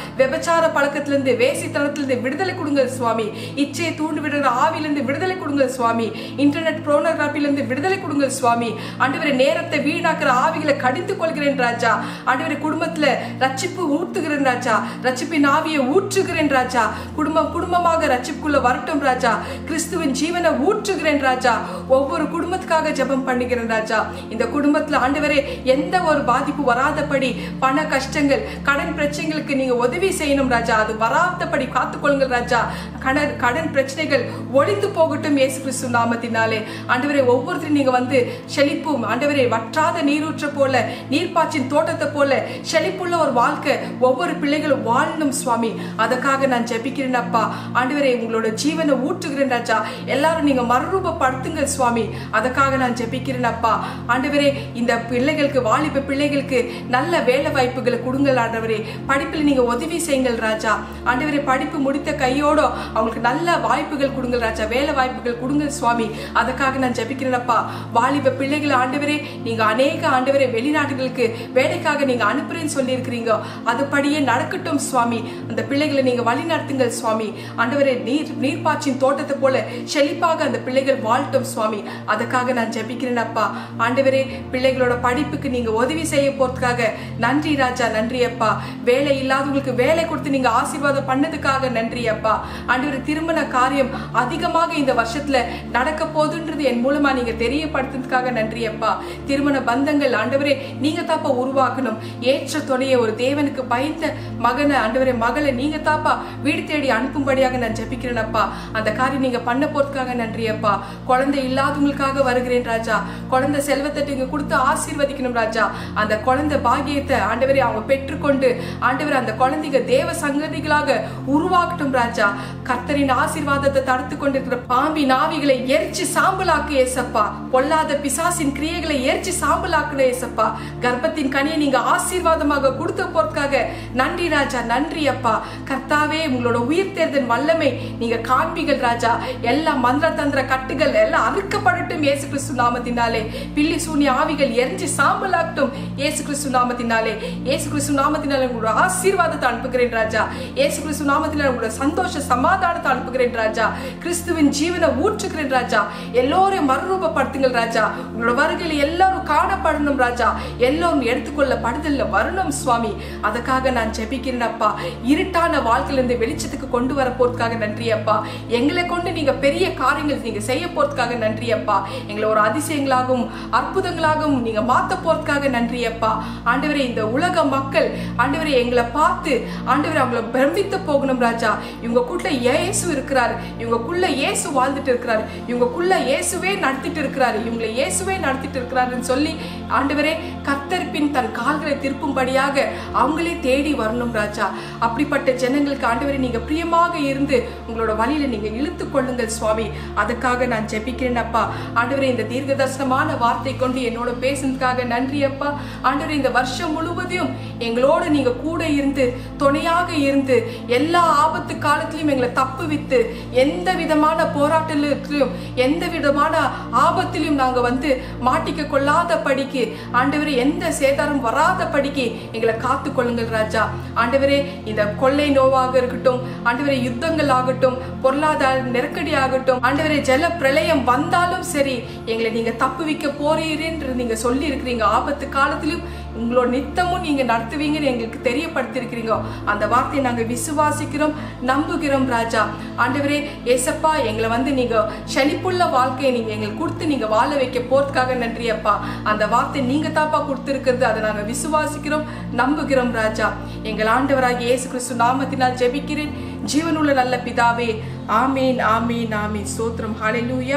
A: விபச்சார பழக்கத்திலிருந்து வேசித்தனத்திலிருந்து விடுதலை கொடுங்கள் சுவாமி இச்சையை தூண்டு விடுகிற ஆவிலிருந்து விடுதலை கொடுங்கள் சுவாமி இன்டர்நெட் புரோனோகிராபிலிருந்து விடுதலை கொடுங்கள் சுவாமி ஆண்டவரே நேரத்தை வீணாக்குற ஆவிகளை கடித்துக் கொள்கிறேன் ராஜா ஆண்டவரே குடும்பத்துல ரட்சிப்பு ஊத்துகிறேன் ராஜா ரட்சிப்பின் ஆவியை ஊற்றுகிறேன் ராஜா குடும்பம் குடும்பமாக ரட்சிப்புக்குள்ள வரட்டும் ராஜா கிறிஸ்துவின் ஜீவனை ஊற்றுகிறேன் ராஜா ஒவ்வொரு குடும்பத்துக்காக ஜெபம் பண்ணுகிறேன் ராஜா இந்த குடும்பத்துல ஆண்டவரே எந்த ஒரு பாதிப்பு வராதபடி பண கஷ்டங்கள் கடன் பிரச்சனைகளுக்கு நீங்க உதவி செய்யணும் ராஜா அது வராதபடி காத்துக்கொள்ளுங்கள் ராஜா கடன் கடன் பிரச்சனைகள் ஒளிந்து போகட்டும் இயேசு கிறிஸ்து நாமத்தினாலே ஆண்டவரே ஒவ்வொருத்தரும் நீங்க வந்து செழிப்பும் ஆண்டவரே வற்றாத நீரூற்ற போல நீர்ப்பாய்ச்சின் தோட்டத்தை போல செழிப்புள்ள ஒரு வாழ்க்கை ஒவ்வொரு பிள்ளைகளும் வாழணும் சுவாமி அதுக்காக நான் ஜெபிக்கிறேன் அப்பா ஆண்டவரே உங்களோட ஜீவனை ஊற்றுகிறேன் ராஜா எல்லாரும் நீங்க மறுரூபப்படுத்துங்க சுவாமி அதுக்காக நான் ஜெபிக்கிறேன் அப்பா ஆண்டவரே இந்த பிள்ளைகளுக்கு வாலிப பிள்ளைகளுக்கு நல்ல வேலை வாய்ப்புகளை கொடுங்கள் ஆண்டவரே படிப்பில் நீங்க உதவி செய்யுங்கள் ராஜா ஆண்டவரே படிப்பு முடித்த கையோட அவங்களுக்கு நல்ல வாய்ப்புகள் கொடுங்கள் ராஜா வேலை வாய்ப்புகள் கொடுங்கள் சுவாமி அதுக்காக நான் ஜெபிக்கிறேனப்பா வாலிப பிள்ளைகளை ஆண்டவரே நீங்க அநேக ஆண்டவரே வெளிநாடுகளுக்கு வேலைக்காக நீங்க அனுப்புறேன்னு சொல்லி இருக்கிறீங்க அதுபடியே நடக்கட்டும் சுவாமி அந்த பிள்ளைகளை நீங்க வழி நடத்துங்கள் சுவாமி ஆண்டவரே நீர் நீர்ப்பாய்ச்சின் தோட்டத்தை போல செழிப்பாக அந்த பிள்ளைகள் வாழட்டும் சுவாமி அதுக்காக நான் ஜெபிக்கிறேனப்பா ஆண்டவரே பிள்ளைகளோட படிப்புக்கு நீங்க உதவி செய்ய போறதுக்காக நன்றி ராஜா நன்றி அப்பா வேலை இல்லாதவங்களுக்கு வேலை கொடுத்து நீங்க ஆசீர்வாதம் பண்ணதுக்காக நன்றி அப்பா ஆண்டவரே திருமண காரியம் அதிகமாக இந்த வருஷத்துல நடக்க போகுதுன்றது என் மூலமா நீங்க தெரியப்படுத்துறதுக்காக நன்றி அப்பா திருமண பந்தங்கள் ஆண்டவரே நீங்க தாப்பா உருவாக்கணும் ஏற்ற துணையை ஒரு தேவனுக்கு பயந்த மகனை ஆண்டவரே மகளை நீங்க தாப்பா வீடு தேடி அனுப்பும்படியாக நான் ஜெபிக்கிறேன் அப்பா அந்த காரியம் நீங்க பண்ண போறதுக்காக நன்றி அப்பா குழந்தை இல்லாதவங்களுக்காக வருகிறேன் ராஜா குழந்தை செல்வத்தை நீங்க கொடுத்து ஆசீர்வதிக்கணும் ராஜா அந்த குழந்தை பாக்கியத்தை ஆண்டவரே அவங்க பெற்றுக்கொண்டு ஆண்டவரே அந்த குழந்தைங்க தேவ சங்கதிகளாக உருவாக்கட்டும் ராஜா கர்த்தரின் ஆசீர்வாதத்தை தடுத்து கொண்டிருக்கிற பாம்பி நாவிகளை எரிச்சு சாம்பலாக்கு ஏசப்பா பொல்லாத பிசாசின் கிரியைகளை எரிச்சு சாம்பலாக்குன ஏசப்பா கர்ப்பத்தின் கனியை நீங்க ஆசீர்வாதமாக கொடுத்த போறதுக்காக நன்றி ராஜா நன்றி அப்பா கர்த்தாவே உங்களோட உயிர் தேர்தல் வல்லமை நீங்க காண்பீங்கள் ராஜா எல்லா மந்திர தந்திர கட்டுகள் எல்லாம் அறுக்கப்படட்டும் இயேசு கிறிஸ்து நாமத்தினாலே பில்லி சூனி ஆவிகள் எரிஞ்சு சாம்பலாகட்டும் இயேசு கிறிஸ்து நாமத்தினாலே இயேசு கிறிஸ்து நாமத்தினாலே உங்களோட ஆசீர்வாதத்தை அனுப்புகிறேன் ராஜா இயேசு கிறிஸ்து நாமத்தினாலே உங்களோட சந்தோஷ சமாதானத்தை அனுப்புகிறேன் ராஜா கிறிஸ்துவின் ஜீவனை ஊற்றுகிறேன் ராஜா எல்லோரையும் மறுரூபப்படுத்துங்கள் ராஜா உங்களோட வருகையில் எல்லாரும் காணப்படணும் ராஜா எல்லோரும் எடுத்துக்கொள்ளப்படுதல்ல வரணும் சுவாமி அதுக்காக நான் ஜெபிக்கிறேன் அப்பா இருட்டான வாழ்க்கையில இருந்து வெளிச்சத்துக்கு கொண்டு வர போறதுக்காக நன்றி அப்பா எங்களை கொண்டு நீங்க பெரிய காரியங்கள் நீங்க செய்ய போறதுக்காக நன்றி அப்பா எங்களை ஒரு அதிசயங்களாகவும் அற்புதங்களாகவும் நீங்க மாத்த போறதுக்காக நன்றி அப்பா ஆண்டவரே இந்த உலக மக்கள் ஆண்டவரே எங்களை பார்த்து ஆண்டவரே அவங்கள பிரமித்து போகணும் ராஜா இவங்கக்குள்ள இயேசு இருக்கிறாரு இவங்கக்குள்ள இயேசு வாழ்ந்துட்டு இருக்கிறாரு இவங்கக்குள்ள இயேசுவே நடத்திட்டு இருக்கிறாரு இவங்களை இயேசுவே நடத்திட்டு இருக்கிறாருன்னு சொல்லி ஆண்டவரே கத்தரிப்பின் தன் கால்களை திருப்பும்படியாக அவங்களே தேடி வரணும் ராஜா அப்படிப்பட்ட ஜனங்களுக்கு ஆண்டவரே நீங்க பிரியமாக இருந்து உங்களோட வழியில நீங்க இழுத்து கொள்ளுங்கள் சுவாமி அதுக்காக நான் ஜெபிக்கிறேன் அப்பா ஆண்டவரே இந்த தீர்க்க தரிசனமான வார்த்தை கொண்டு என்னோட பேசுனதுக்காக நன்றி அப்பா ஆண்டவரே இந்த வருஷம் முழுவதையும் எங்களோட நீங்க கூட இருந்து துணையாக இருந்து எல்லா ஆபத்து காலத்திலும் எங்களை தப்பு வித்து எந்த விதமான போராட்டத்திலும் எந்த விதமான ஆபத்திலும் நாங்க வந்து மாட்டிக்க கொள்ளாத படிக்கு ஆண்டவரே எந்த சேதாரம் வராத படிக்கு எங்களை காத்து கொள்ளுங்கள் ராஜா ஆண்டவரே இந்த கொள்ளை நோவாக இருக்கட்டும் ஆண்டவரே யுத்தங்கள் ஆகட்டும் பொருளாதார நெருக்கடி ஆகட்டும் ஆண்டவரே ஜல பிரளயம் வந்தாலும் சரி எங்களை நீங்க தப்புவிக்க போறீரேன்று நீங்க சொல்லி இருக்கிறீங்க ஆபத்து காலத்திலும் உங்களோட நித்தமும் நீங்க நடத்துவீங்கன்னு எங்களுக்கு தெரியப்படுத்திருக்கிறீங்க அந்த வார்த்தையை நாங்க விசுவாசிக்கிறோம் நம்புகிறோம் ராஜா ஆண்டவரே ஏசப்பா எங்களை வந்து நீங்க செழிப்புள்ள வாழ்க்கையை நீங்க எங்களுக்கு கொடுத்து நீங்க வாழ வைக்க போறதுக்காக நன்றி அப்பா அந்த வார்த்தை நீங்க தாப்பா கொடுத்திருக்கிறது அதை நாங்க விசுவாசிக்கிறோம் நம்புகிறோம் ராஜா எங்கள் ஆண்டவராகிய இயேசு கிறிஸ்து நாமத்தினால் ஜெபிக்கிறேன் ஜீவனுள்ள நல்ல பிதாவே ஆமீன் ஆமீன் ஆமீன் ஸ்தோத்திரம் ஹalleluya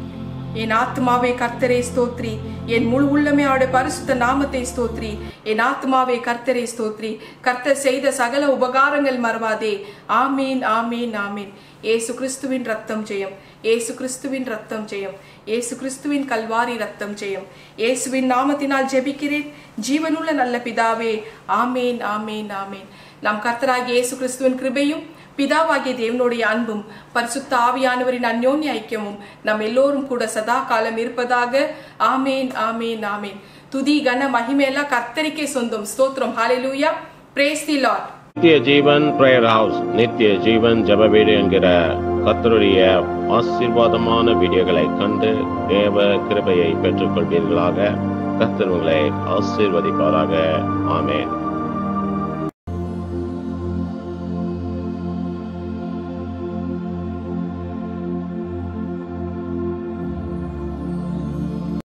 A: என் ஆத்மாவே கர்த்தரை ஸ்தோத்ரி என் முழு உள்ளமே அவருடைய பரிசுத்த நாமத்தை ஸ்தோத்ரி என் ஆத்மாவே கர்த்தரை ஸ்தோத்ரி கர்த்தர் செய்த சகல உபகாரங்கள் மறவாதே ஆமீன் ஆமீன் ஆமீன் ஏசு கிறிஸ்துவின் ரத்தம் ஜெயம் ஏசு கிறிஸ்துவின் ரத்தம் ஜெயம் ஏசு கிறிஸ்துவின் கல்வாரி ரத்தம் ஜெயம் இயேசுவின் நாமத்தினால் ஜெபிக்கிறேன் ஜீவனுள்ள நல்ல பிதாவே ஆமேன் ஆமேன் ஆமேன் நம் கர்த்தராகிய இயேசு கிறிஸ்துவின் கிருபையும் பிதாவாகிய தேவனுடைய அன்பும் பரிசுத்த ஆவியானவரின் அந்யோன்ய ஐக்கியமும் நம் எல்லோரும் கூட சதா காலம் இருப்பதாக ஆமேன் ஆமேன் ஆமேன் துதி கன மகிமையெல்லாம் கர்த்தரிக்கே சொந்தம் ஸ்தோத்திரம் ஹalleluya praise the lord
C: நித்திய ஜீவன் பிரேயர் ஹவுஸ் நித்திய ஜீவன் ஜெப வீடு என்கிற கர்த்தருடைய ஆசீர்வாதமான வீடியோகளை கண்டு தேவ கிருபையை பெற்றுக்கொள்வீர்களாக கர்த்தர் உங்களை ஆசீர்வதிப்பாராக ஆமென்